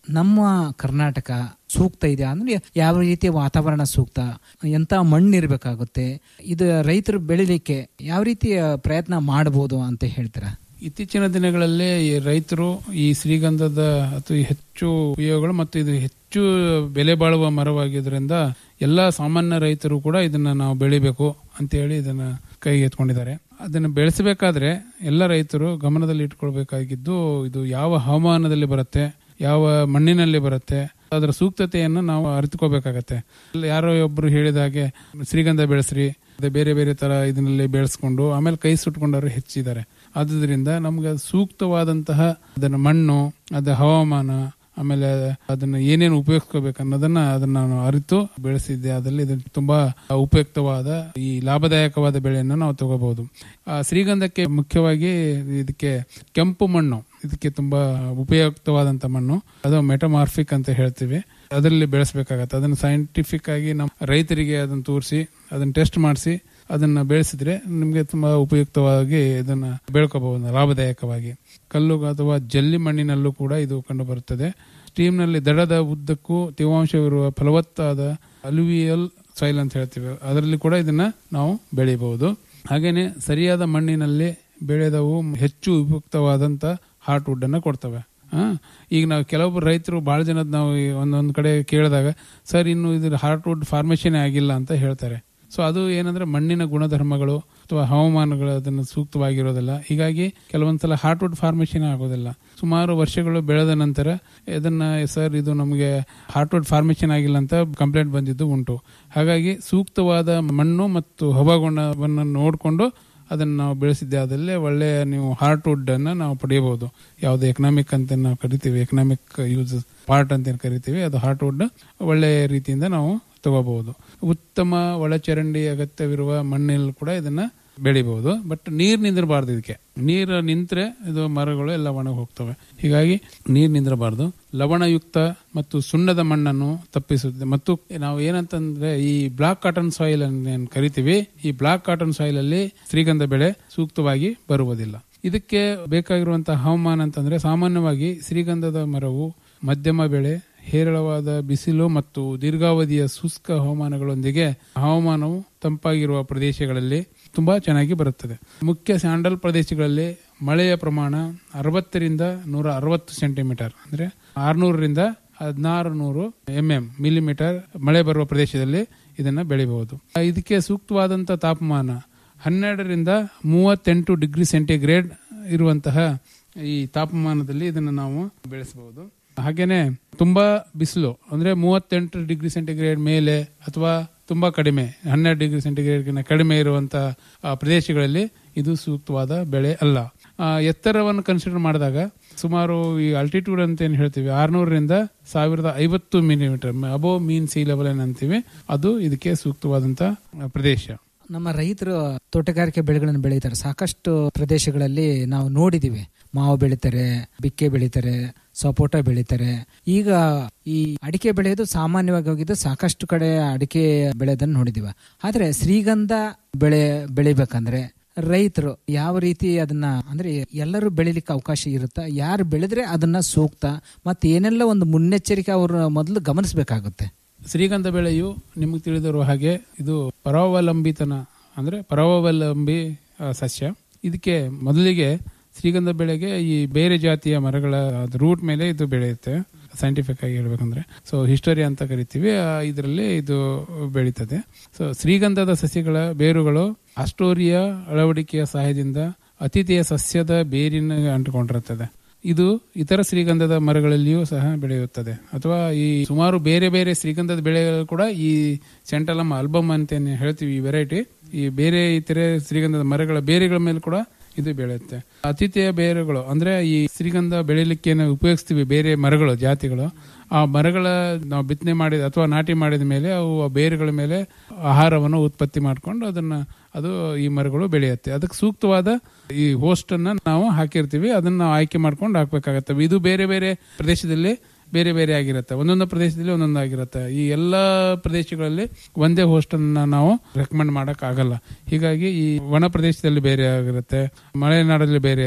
ನಮ್ಮ ಕರ್ನಾಟಕ ಸೂಕ್ತ ಇದೆ ಅಂದ್ರೆ ಯಾವ ರೀತಿಯ ವಾತಾವರಣ ಸೂಕ್ತ ಎಂತ ಮಣ್ಣು ಇರಬೇಕಾಗುತ್ತೆ ಇದು ರೈತರು ಬೆಳಿಲಿಕ್ಕೆ ಯಾವ ರೀತಿಯ ಪ್ರಯತ್ನ ಮಾಡಬಹುದು ಅಂತ ಹೇಳ್ತೀರಾ ಇತ್ತೀಚಿನ ದಿನಗಳಲ್ಲಿ ಈ ರೈತರು ಈ ಶ್ರೀಗಂಧದ ಅತಿ ಹೆಚ್ಚು ಉಪಯೋಗಗಳು ಮತ್ತು ಇದು ಹೆಚ್ಚು ಬೆಲೆ ಬಾಳುವ ಮರವಾಗಿದ್ದರಿಂದ ಎಲ್ಲ ಸಾಮಾನ್ಯ ರೈತರು ಕೂಡ ಇದನ್ನ ನಾವು ಬೆಳಿಬೇಕು ಅಂತ ಹೇಳಿ ಇದನ್ನ ಕೈಗೆ ಎತ್ಕೊಂಡಿದ್ದಾರೆ ಅದನ್ನು ಬೆಳೆಸಬೇಕಾದ್ರೆ ಎಲ್ಲ ರೈತರು ಗಮನದಲ್ಲಿ ಇಟ್ಕೊಳ್ಬೇಕಾಗಿದ್ದು ಇದು ಯಾವ ಹವಾಮಾನದಲ್ಲಿ ಬರುತ್ತೆ ಯಾವ ಮಣ್ಣಿನಲ್ಲಿ ಬರುತ್ತೆ ಅದರ ಸೂಕ್ತತೆಯನ್ನು ನಾವು ಅರಿತುಕೋಬೇಕಾಗತ್ತೆ ಯಾರೋ ಒಬ್ರು ಹೇಳಿದ ಹಾಗೆ ಶ್ರೀಗಂಧ ಬೆಳೆಸ್ರಿ ಅದೇ ಬೇರೆ ಬೇರೆ ತರ ಇದನ್ನಲ್ಲಿ ಬೆಳೆಸ್ಕೊಂಡು ಆಮೇಲೆ ಕೈ ಸುಟ್ಕೊಂಡವರು ಹೆಚ್ಚಿದ್ದಾರೆ ಆದುದರಿಂದ ನಮ್ಗೆ ಸೂಕ್ತವಾದಂತಹ ಅದನ್ನ ಮಣ್ಣು ಅದ ಹವಾಮಾನ ಆಮೇಲೆ ಅದನ್ನ ಏನೇನು ಉಪಯೋಗಿಸ್ಕೋಬೇಕು ಅನ್ನೋದನ್ನ ಅದನ್ನ ನಾನು ಅರಿತು ಬೆಳೆಸಿದ್ದೆ ಅದರಲ್ಲಿ ಇದು ತುಂಬಾ ಉಪಯುಕ್ತವಾದ ಈ ಲಾಭದಾಯಕವಾದ ಬೆಳೆಯನ್ನು ನಾವು ತಗೋಬಹುದು ಆ ಶ್ರೀಗಂಧಕ್ಕೆ ಮುಖ್ಯವಾಗಿ ಇದಕ್ಕೆ ಕೆಂಪು ಮಣ್ಣು ಇದಕ್ಕೆ ತುಂಬಾ ಉಪಯುಕ್ತವಾದಂತ ಮಣ್ಣು ಅದು ಮೆಟಮಾರ್ಫಿಕ್ ಅಂತ ಹೇಳ್ತೀವಿ ಅದರಲ್ಲಿ ಬೆಳೆಸಬೇಕಾಗತ್ತೆ ಅದನ್ನ ಸೈಂಟಿಫಿಕ್ ಆಗಿ ನಮ್ಮ ರೈತರಿಗೆ ಅದನ್ನ ತೋರಿಸಿ ಅದನ್ನ ಟೆಸ್ಟ್ ಮಾಡಿಸಿ ಅದನ್ನ ಬೆಳೆಸಿದ್ರೆ ನಿಮ್ಗೆ ತುಂಬಾ ಉಪಯುಕ್ತವಾಗಿ ಇದನ್ನ ಬೆಳ್ಕೋಬಹುದು ಲಾಭದಾಯಕವಾಗಿ ಕಲ್ಲು ಅಥವಾ ಜಲ್ಲಿ ಮಣ್ಣಿನಲ್ಲೂ ಕೂಡ ಇದು ಕಂಡು ಬರುತ್ತದೆ ಸ್ಟೀಮ್ನಲ್ಲಿ ದಡದ ಉದ್ದಕ್ಕೂ ತೇವಾಂಶವಿರುವ ಫಲವತ್ತಾದ ಅಲುವಿಯಲ್ ಸಾಯಿಲ್ ಅಂತ ಹೇಳ್ತೀವಿ ಅದರಲ್ಲಿ ಕೂಡ ಇದನ್ನ ನಾವು ಬೆಳೆಯಬಹುದು ಹಾಗೇನೆ ಸರಿಯಾದ ಮಣ್ಣಿನಲ್ಲಿ ಬೆಳೆದವು ಹೆಚ್ಚು ಉಪಯುಕ್ತವಾದಂತ ಹಾರ್ಟ್ ವುಡ್ ಅನ್ನ ಕೊಡ್ತವೆ ಆ, ಈಗ ನಾವು ಕೆಲವೊಬ್ಬರು ರೈತರು ಬಹಳ ಜನದ ನಾವು ಈ ಒಂದೊಂದ್ ಕಡೆ ಕೇಳಿದಾಗ ಸರ್ ಇನ್ನು ಇದ್ರ ಹಾರ್ಟ್ ವುಡ್ ಫಾರ್ಮೇಶನ್ ಆಗಿಲ್ಲ ಅಂತ ಹೇಳ್ತಾರೆ ಸೊ ಅದು ಏನಂದ್ರೆ ಮಣ್ಣಿನ ಗುಣಧರ್ಮಗಳು ಅಥವಾ ಹವಾಮಾನಗಳು ಅದನ್ನು ಸೂಕ್ತವಾಗಿರೋದಿಲ್ಲ ಹೀಗಾಗಿ ಕೆಲವೊಂದ್ಸಲ ಹಾರ್ಟ್ ವುಡ್ ಫಾರ್ಮೇಶನ್ ಆಗೋದಿಲ್ಲ ಸುಮಾರು ವರ್ಷಗಳು ಬೆಳೆದ ನಂತರ ಇದನ್ನ ಸರ್ ಇದು ನಮಗೆ ಹಾರ್ಟ್ ವುಡ್ ಫಾರ್ಮೇಶನ್ ಆಗಿಲ್ಲ ಅಂತ ಕಂಪ್ಲೇಂಟ್ ಬಂದಿದ್ದು ಉಂಟು ಹಾಗಾಗಿ ಸೂಕ್ತವಾದ ಮಣ್ಣು ಮತ್ತು ಹವಾಗುಣವನ್ನು ನೋಡಿಕೊಂಡು ಅದನ್ನು ನಾವು ಬೆಳೆಸಿದ್ದೆ ಅದಲ್ಲೇ ಒಳ್ಳೆಯ ನೀವು ಹಾರ್ಟ್ ವುಡ್ ಅನ್ನ ನಾವು ಪಡೆಯಬಹುದು ಯಾವ್ದು ಎಕನಾಮಿಕ್ ಅಂತ ನಾವು ಕರಿತೀವಿ ಎಕನಾಮಿಕ್ ಯೂಸ್ ಪಾರ್ಟ್ ಅಂತ ಏನ್ ಕರಿತೀವಿ ಅದು ಹಾರ್ಟ್ ವುಡ್ ಒಳ್ಳೆಯ ರೀತಿಯಿಂದ ನಾವು ತಗೋಬಹುದು ಉತ್ತಮ ಒಳಚರಂಡಿ ಅಗತ್ಯವಿರುವ ಮಣ್ಣಲ್ಲಿ ಕೂಡ ಇದನ್ನ ಬೆಳಿಬಹುದು ಬಟ್ ನೀರ್ ನಿಂದಿರಬಾರ್ದು ಇದಕ್ಕೆ ನೀರು ನಿಂತ್ರೆ ಇದು ಮರಗಳು ಎಲ್ಲ ಒಣಗಿ ಹೋಗ್ತವೆ ಹೀಗಾಗಿ ನೀರ್ ನಿಂದಿರಬಾರ್ದು ಲವಣಯುಕ್ತ ಮತ್ತು ಸುಣ್ಣದ ಮಣ್ಣನ್ನು ತಪ್ಪಿಸುತ್ತೆ ಮತ್ತು ನಾವು ಏನಂತಂದ್ರೆ ಈ ಬ್ಲಾಕ್ ಕಾಟನ್ ಸಾಯಿಲ್ ಅನ್ನು ಕರಿತೀವಿ ಈ ಬ್ಲಾಕ್ ಕಾಟನ್ ಸಾಯಿಲ್ ಅಲ್ಲಿ ಶ್ರೀಗಂಧ ಬೆಳೆ ಸೂಕ್ತವಾಗಿ ಬರುವುದಿಲ್ಲ ಇದಕ್ಕೆ ಬೇಕಾಗಿರುವಂತಹ ಹವಾಮಾನ ಅಂತಂದ್ರೆ ಸಾಮಾನ್ಯವಾಗಿ ಶ್ರೀಗಂಧದ ಮರವು ಮಧ್ಯಮ ಬೆಳೆ ಹೇರಳವಾದ ಬಿಸಿಲು ಮತ್ತು ದೀರ್ಘಾವಧಿಯ ಶುಷ್ಕ ಹವಾಮಾನಗಳೊಂದಿಗೆ ಹವಾಮಾನವು ತಂಪಾಗಿರುವ ಪ್ರದೇಶಗಳಲ್ಲಿ ತುಂಬಾ ಚೆನ್ನಾಗಿ ಬರುತ್ತದೆ ಮುಖ್ಯ ಸ್ಯಾಂಡಲ್ ಪ್ರದೇಶಗಳಲ್ಲಿ ಮಳೆಯ ಪ್ರಮಾಣ ಅರವತ್ತರಿಂದ ನೂರ ಅರವತ್ತು ಸೆಂಟಿಮೀಟರ್ ಅಂದ್ರೆ ಆರ್ನೂರರಿಂದ ಹದಿನಾರು ನೂರು ಎಂ ಎಂ ಮಿಲಿಮೀಟರ್ ಮಳೆ ಬರುವ ಪ್ರದೇಶದಲ್ಲಿ ಇದನ್ನ ಬೆಳಿಬಹುದು ಇದಕ್ಕೆ ಸೂಕ್ತವಾದಂತಹ ತಾಪಮಾನ ಹನ್ನೆರಡರಿಂದ ಮೂವತ್ತೆಂಟು ಡಿಗ್ರಿ ಸೆಂಟಿಗ್ರೇಡ್ ಇರುವಂತಹ ಈ ತಾಪಮಾನದಲ್ಲಿ ಇದನ್ನು ನಾವು ಬೆಳೆಸಬಹುದು ಹಾಗೇನೆ ತುಂಬಾ ಬಿಸಿಲು ಅಂದ್ರೆ ಮೂವತ್ತೆಂಟು ಡಿಗ್ರಿ ಸೆಂಟಿಗ್ರೇಡ್ ಮೇಲೆ ಅಥವಾ ತುಂಬಾ ಕಡಿಮೆ ಹನ್ನೆರಡು ಡಿಗ್ರಿ ಸೆಂಟಿಗ್ರೇಡ್ಗಿಂತ ಕಡಿಮೆ ಇರುವಂತಹ ಆ, ಪ್ರದೇಶಗಳಲ್ಲಿ ಇದು ಸೂಕ್ತವಾದ ಬೆಳೆ ಅಲ್ಲ ಆ, ಎತ್ತರವನ್ನು ಕನ್ಸಿಡರ್ ಮಾಡಿದಾಗ ಸುಮಾರು ಈ ಅಲ್ಟಿಟ್ಯೂಡ್ ಅಂತ ಏನ್ ಹೇಳ್ತೀವಿ ಆರ್ನೂರರಿಂದ ಸಾವಿರದ ಐವತ್ತು millimetre above mean sea level ಏನ್ ಅಂತೀವಿ ಅದು ಇದಕ್ಕೆ ಸೂಕ್ತವಾದಂತ ಪ್ರದೇಶ ನಮ್ಮ ರೈತರು ತೋಟಗಾರಿಕೆ ಬೆಳೆಗಳನ್ನು ಬೆಳೀತಾರೆ ಸಾಕಷ್ಟು ಪ್ರದೇಶಗಳಲ್ಲಿ ನಾವು ನೋಡಿದೀವಿ ಮಾವು ಬೆಳೀತಾರೆ ಬಿಕ್ಕೆ ಬೆಳೀತಾರೆ ಸಪೋಟ ಬೆಳೀತಾರೆ ಈಗ ಈ ಅಡಿಕೆ ಬೆಳೆಯೋದು ಸಾಮಾನ್ಯವಾಗಿ ಹೋಗಿದ್ದು ಸಾಕಷ್ಟು ಕಡೆ ಅಡಿಕೆ ಬೆಳೆಯೋದನ್ನ ನೋಡಿದೀವಿ ಆದ್ರೆ ಶ್ರೀಗಂಧ ಬೆಳೆ ಬೆಳಿಬೇಕಂದ್ರೆ ರೈತರು ಯಾವ ರೀತಿ ಅದನ್ನ ಅಂದ್ರೆ ಎಲ್ಲರೂ ಬೆಳಿಲಿಕ್ಕೆ ಅವಕಾಶ ಇರುತ್ತಾ ಯಾರು ಬೆಳೆದ್ರೆ ಅದನ್ನ ಸೂಕ್ತ ಮತ್ತೆ ಏನೆಲ್ಲ ಒಂದು ಮುನ್ನೆಚ್ಚರಿಕೆ ಅವರು ಮೊದಲು ಗಮನಿಸಬೇಕಾಗುತ್ತೆ ಶ್ರೀಗಂಧ ಬೆಳೆಯು ನಿಮಗೆ ತಿಳಿದಿರುವ ಹಾಗೆ ಇದು ಪರಾವಲಂಬಿತನ ಅಂದ್ರೆ ಪರಾವಲಂಬಿ ಆ, ಸಸ್ಯ ಇದಕ್ಕೆ ಮೊದಲಿಗೆ ಶ್ರೀಗಂಧ ಬೆಳೆಗೆ ಈ ಬೇರೆ ಜಾತಿಯ ಮರಗಳ ರೂಟ್ ಮೇಲೆ ಇದು ಬೆಳೆಯುತ್ತೆ ಸೈಂಟಿಫಿಕ್ ಆಗಿ ಹೇಳ್ಬೇಕಂದ್ರೆ ಸೊ ಹಿಸ್ಟರಿ ಅಂತ ಕರಿತೀವಿ ಇದರಲ್ಲಿ ಇದು ಬೆಳೀತದೆ ಸೊ ಶ್ರೀಗಂಧದ ಸಸ್ಯಗಳ ಬೇರುಗಳು ಅಸ್ಟೋರಿಯ ಅಳವಡಿಕೆಯ ಸಹಾಯದಿಂದ ಅತಿಥಿಯ ಸಸ್ಯದ ಬೇರಿನ ಅಂಟಿಕೊಂಡಿರುತ್ತದೆ ಇದು ಇತರ ಶ್ರೀಗಂಧದ ಮರಗಳಲ್ಲಿಯೂ ಸಹ ಬೆಳೆಯುತ್ತದೆ ಅಥವಾ ಈ ಸುಮಾರು ಬೇರೆ ಬೇರೆ ಶ್ರೀಗಂಧದ ಬೆಳೆಗಳು ಕೂಡ ಈ ಸೆಂಟಲಮ್ ಆಲ್ಬಮ್ ಅಂತ ಏನ್ ಹೇಳ್ತೀವಿ ಈ ವೆರೈಟಿ ಈ ಬೇರೆ ಇತರೆ ಶ್ರೀಗಂಧದ ಮರಗಳ ಬೇರೆಗಳ ಮೇಲೆ ಕೂಡ ಇದು ಬೆಳೆಯುತ್ತೆ ಅತಿಥಿಯ ಬೇರುಗಳು ಅಂದ್ರೆ ಈ ಶ್ರೀಗಂಧ ಬೆಳಿಲಿಕ್ಕೆ ಏನು ಉಪಯೋಗಿಸ್ತೀವಿ ಬೇರೆ ಮರಗಳು ಜಾತಿಗಳು ಆ ಮರಗಳ ನಾವು ಬಿತ್ತನೆ ಮಾಡಿದ ಅಥವಾ ನಾಟಿ ಮಾಡಿದ ಮೇಲೆ ಅವು ಆ ಬೇರುಗಳ ಮೇಲೆ ಆಹಾರವನ್ನು ಉತ್ಪತ್ತಿ ಮಾಡ್ಕೊಂಡು ಅದನ್ನ ಅದು ಈ ಮರಗಳು ಬೆಳೆಯುತ್ತೆ ಅದಕ್ಕೆ ಸೂಕ್ತವಾದ ಈ ಹೋಸ್ಟ್ ಅನ್ನ ನಾವು ಹಾಕಿರ್ತೀವಿ ಅದನ್ನ ನಾವು ಆಯ್ಕೆ ಮಾಡ್ಕೊಂಡು ಹಾಕ್ಬೇಕಾಗತ್ತೆ ಇದು ಬೇರೆ ಬೇರೆ ಪ್ರದೇಶದಲ್ಲಿ ಬೇರೆ ಬೇರೆ ಆಗಿರುತ್ತೆ ಒಂದೊಂದು ಪ್ರದೇಶದಲ್ಲಿ ಒಂದೊಂದು ಆಗಿರುತ್ತೆ ಈ ಎಲ್ಲಾ ಪ್ರದೇಶಗಳಲ್ಲಿ ಒಂದೇ ಹೋಸ್ಟ್ ಅನ್ನ ನಾವು ರೆಕಮೆಂಡ್ ಮಾಡಕ್ ಆಗಲ್ಲ ಹೀಗಾಗಿ ಈ ಒಣ ಪ್ರದೇಶದಲ್ಲಿ ಬೇರೆ ಆಗಿರುತ್ತೆ ಮಲೆನಾಡಲ್ಲಿ ಬೇರೆ ಅದು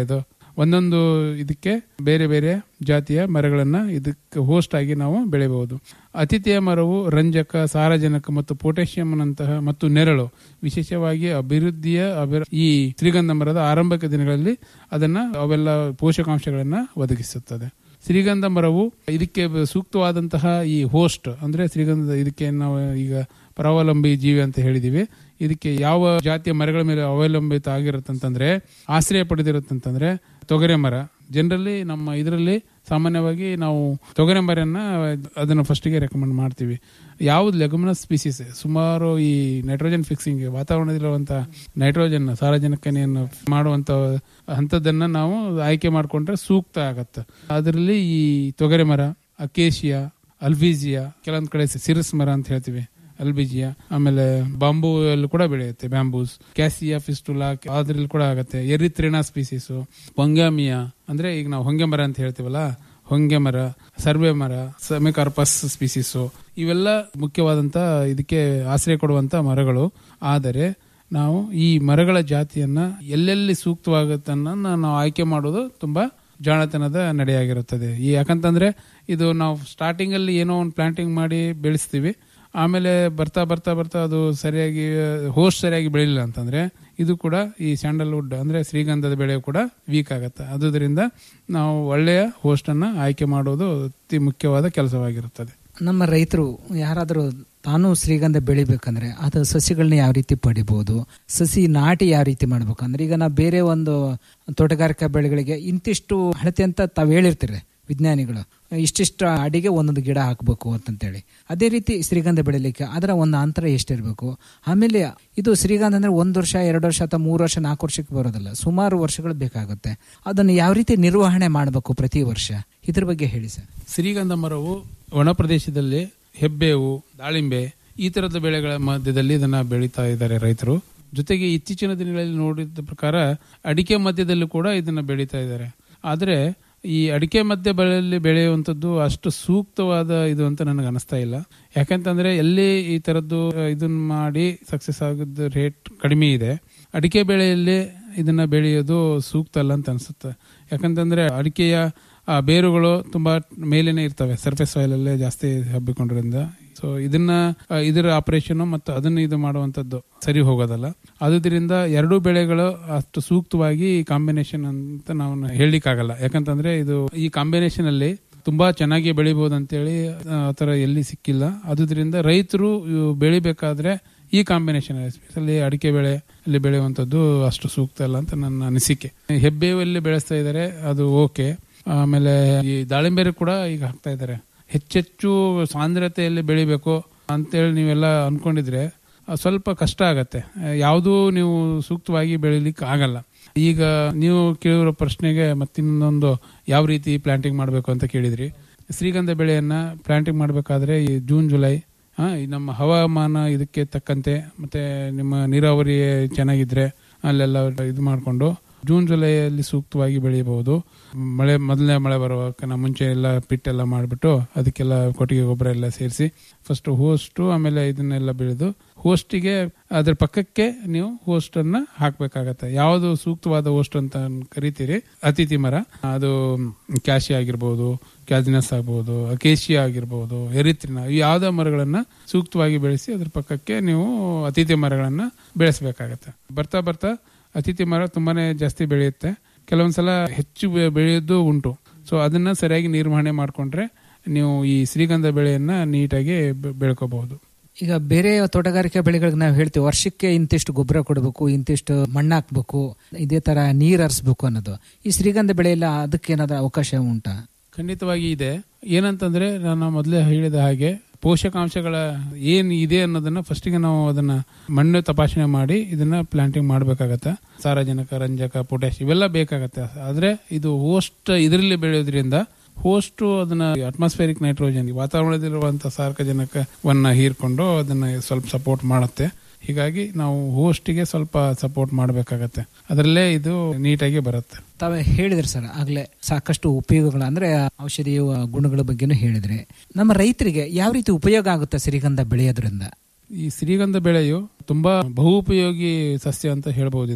ಒಂದೊಂದು ಇದಕ್ಕೆ ಬೇರೆ ಬೇರೆ ಜಾತಿಯ ಮರಗಳನ್ನ ಇದಕ್ಕೆ ಹೋಸ್ಟ್ ಆಗಿ ನಾವು ಬೆಳೆಯಬಹುದು ಅತಿಥಿಯ ಮರವು ರಂಜಕ ಸಾರಜನಕ ಮತ್ತು ಪೊಟ್ಯಾಷಿಯಂನಂತಹ ಮತ್ತು ನೆರಳು ವಿಶೇಷವಾಗಿ ಅಭಿವೃದ್ಧಿಯ ಅಭಿವೃ- ಈ ಶ್ರೀಗಂಧ ಮರದ ಆರಂಭಿಕ ದಿನಗಳಲ್ಲಿ ಅದನ್ನ ಅವೆಲ್ಲ ಪೋಷಕಾಂಶಗಳನ್ನ ಒದಗಿಸುತ್ತದೆ ಶ್ರೀಗಂಧ ಮರವು ಇದಕ್ಕೆ ಬ- ಸೂಕ್ತವಾದಂತಹ ಈ ಹೋಸ್ಟ್ ಅಂದ್ರೆ ಶ್ರೀಗಂಧದ ಇದಕ್ಕೆ ನಾವು ಈಗ ಪರಾವಲಂಬಿ ಜೀವಿ ಅಂತ ಹೇಳಿದೀವಿ ಇದಕ್ಕೆ ಯಾವ ಜಾತಿಯ ಮರಗಳ ಮೇಲೆ ಅವಲಂಬಿತ ಆಗಿರುತ್ತಂತಂದ್ರೆ ಆಶ್ರಯ ಪಡೆದಿರುತ್ತಂತಂದ್ರೆ ತೊಗರೆ ಮರ ಜನರಲಿ ನಮ್ಮ ಇದರಲ್ಲಿ ಸಾಮಾನ್ಯವಾಗಿ ನಾವು ತೊಗರೆ ಮರನ್ನ ಅದನ್ನು ಫಸ್ಟಿಗೆ ರೆಕಮೆಂಡ್ ಮಾಡ್ತೀವಿ ಯಾವ್ದು ಲೆಗಮಿನಸ್ ಸ್ಪೀಸೀಸ್ ಸುಮಾರು ಈ ನೈಟ್ರೋಜನ್ ಫಿಕ್ಸಿಂಗ್ ವಾತಾವರಣದಲ್ಲಿರುವಂತಹ ನೈಟ್ರೋಜನ್ ಸಾರಜನಕನೆಯನ್ನು ಮಾಡುವಂತ ಹಂತದನ್ನ ನಾವು ಆಯ್ಕೆ ಮಾಡಿಕೊಂಡ್ರೆ ಸೂಕ್ತ ಆಗತ್ತೆ ಅದರಲ್ಲಿ ಈ ತೊಗರೆ ಮರ ಅಕೇಶಿಯಾ ಅಲ್ಬೀಜಿಯಾ ಕೆಲವೊಂದ್ ಕಡೆ ಸಿರಸ್ ಮರ ಅಂತ ಹೇಳ್ತೀವಿ ಅಲ್ಬಿಜಿಯಾ ಆಮೇಲೆ ಬಾಂಬು ಅಲ್ಲಿ ಕೂಡ ಬೆಳೆಯುತ್ತೆ ಬ್ಯಾಂಬೂಸ್ ಕ್ಯಾಸಿಯಾ ಫಿಸ್ಟುಲಾ ಅದ್ರಲ್ಲಿ ಕೂಡ ಆಗತ್ತೆ ಎರಿತ್ರಿನಾ ಸ್ಪೀಸೀಸ್ ಹೊಂಗಾಮಿಯಾ ಅಂದ್ರೆ ಈಗ ನಾವು ಹೊಂಗೆ ಮರ ಅಂತ ಹೇಳ್ತೀವಲ್ಲ ಹೊಂಗೆ ಮರ ಸರ್ವೆ ಮರ ಸೆಮಿಕಾರ್ಪಸ್ ಸ್ಪೀಸೀಸ್ ಇವೆಲ್ಲ ಮುಖ್ಯವಾದಂತ ಇದಕ್ಕೆ ಆಶ್ರಯ ಕೊಡುವಂತ ಮರಗಳು ಆದರೆ ನಾವು ಈ ಮರಗಳ ಜಾತಿಯನ್ನ ಎಲ್ಲೆಲ್ಲಿ ಸೂಕ್ತವಾಗುತ್ತನ್ನ ನಾವು ಆಯ್ಕೆ ಮಾಡೋದು ತುಂಬಾ ಜಾಣತನದ ನಡೆಯಾಗಿರುತ್ತದೆ ಈ ಯಾಕಂತಂದ್ರೆ ಇದು ನಾವು ಸ್ಟಾರ್ಟಿಂಗ್ ಅಲ್ಲಿ ಏನೋ ಒಂದು ಪ್ಲಾಂಟಿಂಗ್ ಮಾಡಿ ಬೆಳೆಸ್ತೀವಿ ಆಮೇಲೆ ಬರ್ತಾ ಬರ್ತಾ ಬರ್ತಾ ಅದು ಸರಿಯಾಗಿ ಹೋಸ್ಟ್ ಸರಿಯಾಗಿ ಬೆಳಿಲಿಲ್ಲ ಅಂತಂದ್ರೆ ಇದು ಕೂಡ ಈ ಸ್ಯಾಂಡಲ್ವುಡ್ ಅಂದ್ರೆ ಶ್ರೀಗಂಧದ ಬೆಳೆ ಕೂಡ ವೀಕ್ ಆಗತ್ತೆ ಅದುದರಿಂದ ನಾವು ಒಳ್ಳೆಯ ಹೋಸ್ಟ್ ಅನ್ನ ಆಯ್ಕೆ ಮಾಡೋದು ಅತಿ ಮುಖ್ಯವಾದ ಕೆಲಸವಾಗಿರುತ್ತದೆ ನಮ್ಮ ರೈತರು ಯಾರಾದರೂ ತಾನು ಶ್ರೀಗಂಧ ಬೆಳಿಬೇಕಂದ್ರೆ ಅದು ಸಸಿಗಳನ್ನ ಯಾವ ರೀತಿ ಪಡಿಬಹುದು ಸಸಿ ನಾಟಿ ಯಾವ ರೀತಿ ಮಾಡ್ಬೇಕು ಅಂದ್ರೆ ಈಗ ನಾವು ಬೇರೆ ಒಂದು ತೋಟಗಾರಿಕಾ ಬೆಳೆಗಳಿಗೆ ಇಂತಿಷ್ಟು ಅಳತೆ ಅಂತ ತಾವು ಹೇಳಿರ್ತೀರಿ ವಿಜ್ಞಾನಿಗಳು ಇಷ್ಟಿಷ್ಟು ಅಡಿಗೆ ಒಂದೊಂದು ಗಿಡ ಹಾಕಬೇಕು ಅಂತಂತೇಳಿ ಅದೇ ರೀತಿ ಶ್ರೀಗಂಧ ಬೆಳಿಲಿಕ್ಕೆ ಅದರ ಒಂದು ಅಂತರ ಎಷ್ಟಿರಬೇಕು ಆಮೇಲೆ ಇದು ಶ್ರೀಗಂಧ ಅಂದ್ರೆ ಒಂದು ವರ್ಷ ಎರಡು ವರ್ಷ ಅಥವಾ ಮೂರು ವರ್ಷ ನಾಲ್ಕು ವರ್ಷಕ್ಕೆ ಬರೋದಿಲ್ಲ ಸುಮಾರು ವರ್ಷಗಳು ಬೇಕಾಗುತ್ತೆ ಅದನ್ನು ಯಾವ ರೀತಿ ನಿರ್ವಹಣೆ ಮಾಡಬೇಕು ಪ್ರತಿ ವರ್ಷ ಇದ್ರ ಬಗ್ಗೆ ಹೇಳಿ ಸರ್ ಶ್ರೀಗಂಧ ಮರವು ಒಣ ಪ್ರದೇಶದಲ್ಲಿ ಹೆಬ್ಬೇವು ದಾಳಿಂಬೆ ಈ ತರದ ಬೆಳೆಗಳ ಮಧ್ಯದಲ್ಲಿ ಇದನ್ನ ಬೆಳೀತಾ ಇದ್ದಾರೆ ರೈತರು ಜೊತೆಗೆ ಇತ್ತೀಚಿನ ದಿನಗಳಲ್ಲಿ ನೋಡಿದ ಪ್ರಕಾರ ಅಡಿಕೆ ಮಧ್ಯದಲ್ಲೂ ಕೂಡ ಇದನ್ನ ಬೆಳೀತಾ ಇದ್ದಾರೆ ಆದ್ರೆ ಈ ಅಡಿಕೆ ಮಧ್ಯ ಬೆಳೆಯಲ್ಲಿ ಬೆಳೆಯುವಂಥದ್ದು ಅಷ್ಟು ಸೂಕ್ತವಾದ ಇದು ಅಂತ ನನಗೆ ಅನಿಸ್ತಾ ಇಲ್ಲ ಯಾಕಂತಂದ್ರೆ ಎಲ್ಲಿ ಈ ತರದ್ದು ಇದನ್ನ ಮಾಡಿ ಸಕ್ಸಸ್ ಆಗಿದ್ದ ರೇಟ್ ಕಡಿಮೆ ಇದೆ ಅಡಿಕೆ ಬೆಳೆಯಲ್ಲಿ ಇದನ್ನ ಬೆಳೆಯೋದು ಸೂಕ್ತ ಅಲ್ಲ ಅಂತ ಅನ್ಸುತ್ತೆ ಯಾಕಂತಂದ್ರೆ ಅಡಿಕೆಯ ಆ ಬೇರುಗಳು ತುಂಬಾ ಮೇಲೇನೆ ಇರ್ತವೆ ಸರ್ಫೇಸ್ ಸಾಯಿಲ್ ಅಲ್ಲೇ ಜಾಸ್ತಿ ಹಬ್ಬಿಕೊಂಡಿರೋದ್ರಿಂದ ಸೊ ಇದನ್ನ ಆ, ಇದರ ಆಪರೇಷನ್ ಮತ್ತು ಅದನ್ನ ಇದು ಮಾಡುವಂತದ್ದು ಸರಿ ಹೋಗೋದಲ್ಲ ಆದುದರಿಂದ ಎರಡೂ ಬೆಳೆಗಳು ಅಷ್ಟು ಸೂಕ್ತವಾಗಿ ಕಾಂಬಿನೇಷನ್ ಅಂತ ನಾವು ಹೇಳಲಿಕ್ಕಾಗಲ್ಲ ಯಾಕಂತಂದ್ರೆ ಇದು ಈ ಕಾಂಬಿನೇಷನ್ ಅಲ್ಲಿ ತುಂಬಾ ಚೆನ್ನಾಗಿ ಬೆಳಿಬಹುದು ಅಂತೇಳಿ ಆ ತರ ಎಲ್ಲಿ ಸಿಕ್ಕಿಲ್ಲ ಆದುದರಿಂದ ರೈತರು ಇವು ಬೆಳಿಬೇಕಾದ್ರೆ ಈ ಕಾಂಬಿನೇಷನ್ ಎಸ್ಪೆಷಲಿ ಅಡಿಕೆ ಬೆಳೆ ಅಲ್ಲಿ ಬೆಳೆಯುವಂತದ್ದು ಅಷ್ಟು ಸೂಕ್ತ ಅಲ್ಲ ಅಂತ ನನ್ನ ಅನಿಸಿಕೆ ಹೆಬ್ಬೇವಲ್ಲಿ ಬೆಳೆಸ್ತಾ ಇದ್ದಾರೆ ಅದು ಓಕೆ ಆಮೇಲೆ ಈ ದಾಳಿಂಬೆ ಕೂಡ ಈಗ ಹಾಕ್ತಾ ಇದ್ದಾರೆ ಹೆಚ್ಚೆಚ್ಚು ಸಾಂದ್ರತೆಯಲ್ಲಿ ಬೆಳಿಬೇಕು ಅಂತೇಳಿ ನೀವೆಲ್ಲ ಅನ್ಕೊಂಡಿದ್ರೆ ಅಹ್ ಸ್ವಲ್ಪ ಕಷ್ಟ ಆಗತ್ತೆ ಯಾವುದೂ ನೀವು ಸೂಕ್ತವಾಗಿ ಬೆಳಿಲಿಕ್ಕೆ ಆಗಲ್ಲ ಈಗ ನೀವು ಕೇಳಿರೋ ಪ್ರಶ್ನೆಗೆ ಮತ್ತಿನ್ನೊಂದು ಯಾವ ರೀತಿ ಪ್ಲಾಂಟಿಂಗ್ ಮಾಡಬೇಕು ಅಂತ ಕೇಳಿದ್ರಿ ಶ್ರೀಗಂಧ ಬೆಳೆಯನ್ನ ಪ್ಲಾಂಟಿಂಗ್ ಮಾಡಬೇಕಾದ್ರೆ ಈ ಜೂನ್ ಜುಲೈ ಆ, ಈ ನಮ್ಮ ಹವಾಮಾನ ಇದಕ್ಕೆ ತಕ್ಕಂತೆ ಮತ್ತೆ ನಿಮ್ಮ ನೀರಾವರಿ ಚೆನ್ನಾಗಿದ್ರೆ ಅಲ್ಲೆಲ್ಲ ಇದು ಮಾಡಿಕೊಂಡು ಜೂನ್ ಜುಲೈಯಲ್ಲಿ ಸೂಕ್ತವಾಗಿ ಬೆಳೆಯಬಹುದು ಮಳೆ ಮೊದಲನೇ ಮಳೆ ಬರುವಕ್ಕಿಂತ ಮುಂಚೆ ಎಲ್ಲ ಪಿಟ್ ಎಲ್ಲ ಮಾಡಿಬಿಟ್ಟು ಅದಕ್ಕೆಲ್ಲ ಕೊಟ್ಟಿಗೆ ಗೊಬ್ಬರ ಎಲ್ಲ ಸೇರಿಸಿ ಫಸ್ಟ್ ಹೋಸ್ಟು ಆಮೇಲೆ ಇದನ್ನೆಲ್ಲ ಬೆಳೆದು ಹೋಸ್ಟಿಗೆ ಅದ್ರ ಪಕ್ಕಕ್ಕೆ ನೀವು ಹೋಸ್ಟ್ ಅನ್ನ ಹಾಕ್ಬೇಕಾಗತ್ತೆ ಯಾವುದು ಸೂಕ್ತವಾದ ಹೋಸ್ಟ್ ಅಂತ ಕರಿತೀರಿ ಅತಿಥಿ ಮರ ಅದು ಕ್ಯಾಶಿ ಆಗಿರ್ಬೋದು ಕ್ಯಾಜಿನಸ್ ಆಗ್ಬೋದು ಅಕೇಶಿಯಾ ಆಗಿರ್ಬೋದು ಎರಿತ್ರಿನ ಈ ಯಾವ್ದೇ ಮರಗಳನ್ನ ಸೂಕ್ತವಾಗಿ ಬೆಳೆಸಿ ಅದ್ರ ಪಕ್ಕಕ್ಕೆ ನೀವು ಅತಿಥಿ ಮರಗಳನ್ನ ಬೆಳೆಸಬೇಕಾಗತ್ತೆ ಬರ್ತಾ ಬರ್ತಾ ಅತಿಥಿ ಮರ ತುಂಬಾನೇ ಜಾಸ್ತಿ ಬೆಳೆಯುತ್ತೆ ಕೆಲವೊಂದ್ಸಲ ಹೆಚ್ಚು ಬೆ- ಬೆಳೆಯೋದು ಉಂಟು ಸೊ ಅದನ್ನ ಸರಿಯಾಗಿ ನಿರ್ವಹಣೆ ಮಾಡಿಕೊಂಡ್ರೆ ನೀವು ಈ ಶ್ರೀಗಂಧ ಬೆಳೆಯನ್ನ ನೀಟಾಗಿ ಬೆ- ಬೆಳ್ಕೋಬಹುದು ಈಗ ಬೇರೆ ತೋಟಗಾರಿಕೆ ಬೆಳೆಗಳಿಗೆ ನಾವು ಹೇಳ್ತೀವಿ ವರ್ಷಕ್ಕೆ ಇಂತಿಷ್ಟು ಗೊಬ್ಬರ ಕೊಡಬೇಕು ಇಂತಿಷ್ಟು ಮಣ್ಣು ಹಾಕ್ಬೇಕು ಇದೇ ತರ ನೀರ್ ಹರಿಸ್ಬೇಕು ಅನ್ನೋದು ಈ ಶ್ರೀಗಂಧ ಬೆಳೆಯಲ್ಲ ಅದಕ್ಕೆ ಏನಾದ್ರು ಅವಕಾಶ ಉಂಟಾ ಖಂಡಿತವಾಗಿ ಇದೆ ಏನಂತಂದ್ರೆ ನಾನು ಮೊದಲೇ ಹೇಳಿದ ಹಾಗೆ ಪೋಷಕಾಂಶಗಳ ಏನ್ ಇದೆ ಅನ್ನೋದನ್ನ ಫಸ್ಟಿಗೆ ನಾವು ಅದನ್ನ ಮಣ್ಣು ತಪಾಸಣೆ ಮಾಡಿ ಇದನ್ನ ಪ್ಲಾಂಟಿಂಗ್ ಮಾಡಬೇಕಾಗತ್ತೆ ಸಾರಜನಕ ರಂಜಕ ಪೊಟ್ಯಾಶ್ ಇವೆಲ್ಲ ಬೇಕಾಗತ್ತೆ ಆದ್ರೆ ಇದು ಹೋಸ್ಟ್ ಇದರಲ್ಲಿ ಬೆಳೆಯೋದ್ರಿಂದ ಹೋಸ್ಟ್ ಅದನ್ನ ಅಟ್ಮಾಸ್ಫಿಯರಿಕ್ ನೈಟ್ರೋಜನ್ ವಾತಾವರಣದಲ್ಲಿರುವಂತಹ ಸಾರಜನಕವನ್ನ ಹೀರ್ಕೊಂಡು ಅದನ್ನ ಸ್ವಲ್ಪ ಸಪೋರ್ಟ್ ಮಾಡುತ್ತೆ ಹೀಗಾಗಿ ನಾವು ಹೋಸ್ಟಿಗೆ ಸ್ವಲ್ಪ ಸಪೋರ್ಟ್ ಮಾಡಬೇಕಾಗತ್ತೆ ಅದರಲ್ಲೇ ಇದು ನೀಟಾಗಿ ಬರುತ್ತೆ ತಾವೇ ಹೇಳಿದ್ರಿ ಸರ್ ಆಗ್ಲೇ ಸಾಕಷ್ಟು ಉಪಯೋಗಗಳು ಅಂದ್ರೆ ಔಷಧೀಯ ಗುಣಗಳ ಬಗ್ಗೆನೂ ಹೇಳಿದ್ರಿ ನಮ್ಮ ರೈತರಿಗೆ ಯಾವ ರೀತಿ ಉಪಯೋಗ ಆಗುತ್ತೆ ಶ್ರೀಗಂಧ ಬೆಳೆಯೋದ್ರಿಂದ ಈ ಶ್ರೀಗಂಧ ಬೆಳೆಯು ತುಂಬಾ ಬಹುಪಯೋಗಿ ಸಸ್ಯ ಅಂತ ಹೇಳ್ಬಹುದು ಇದನ್ನ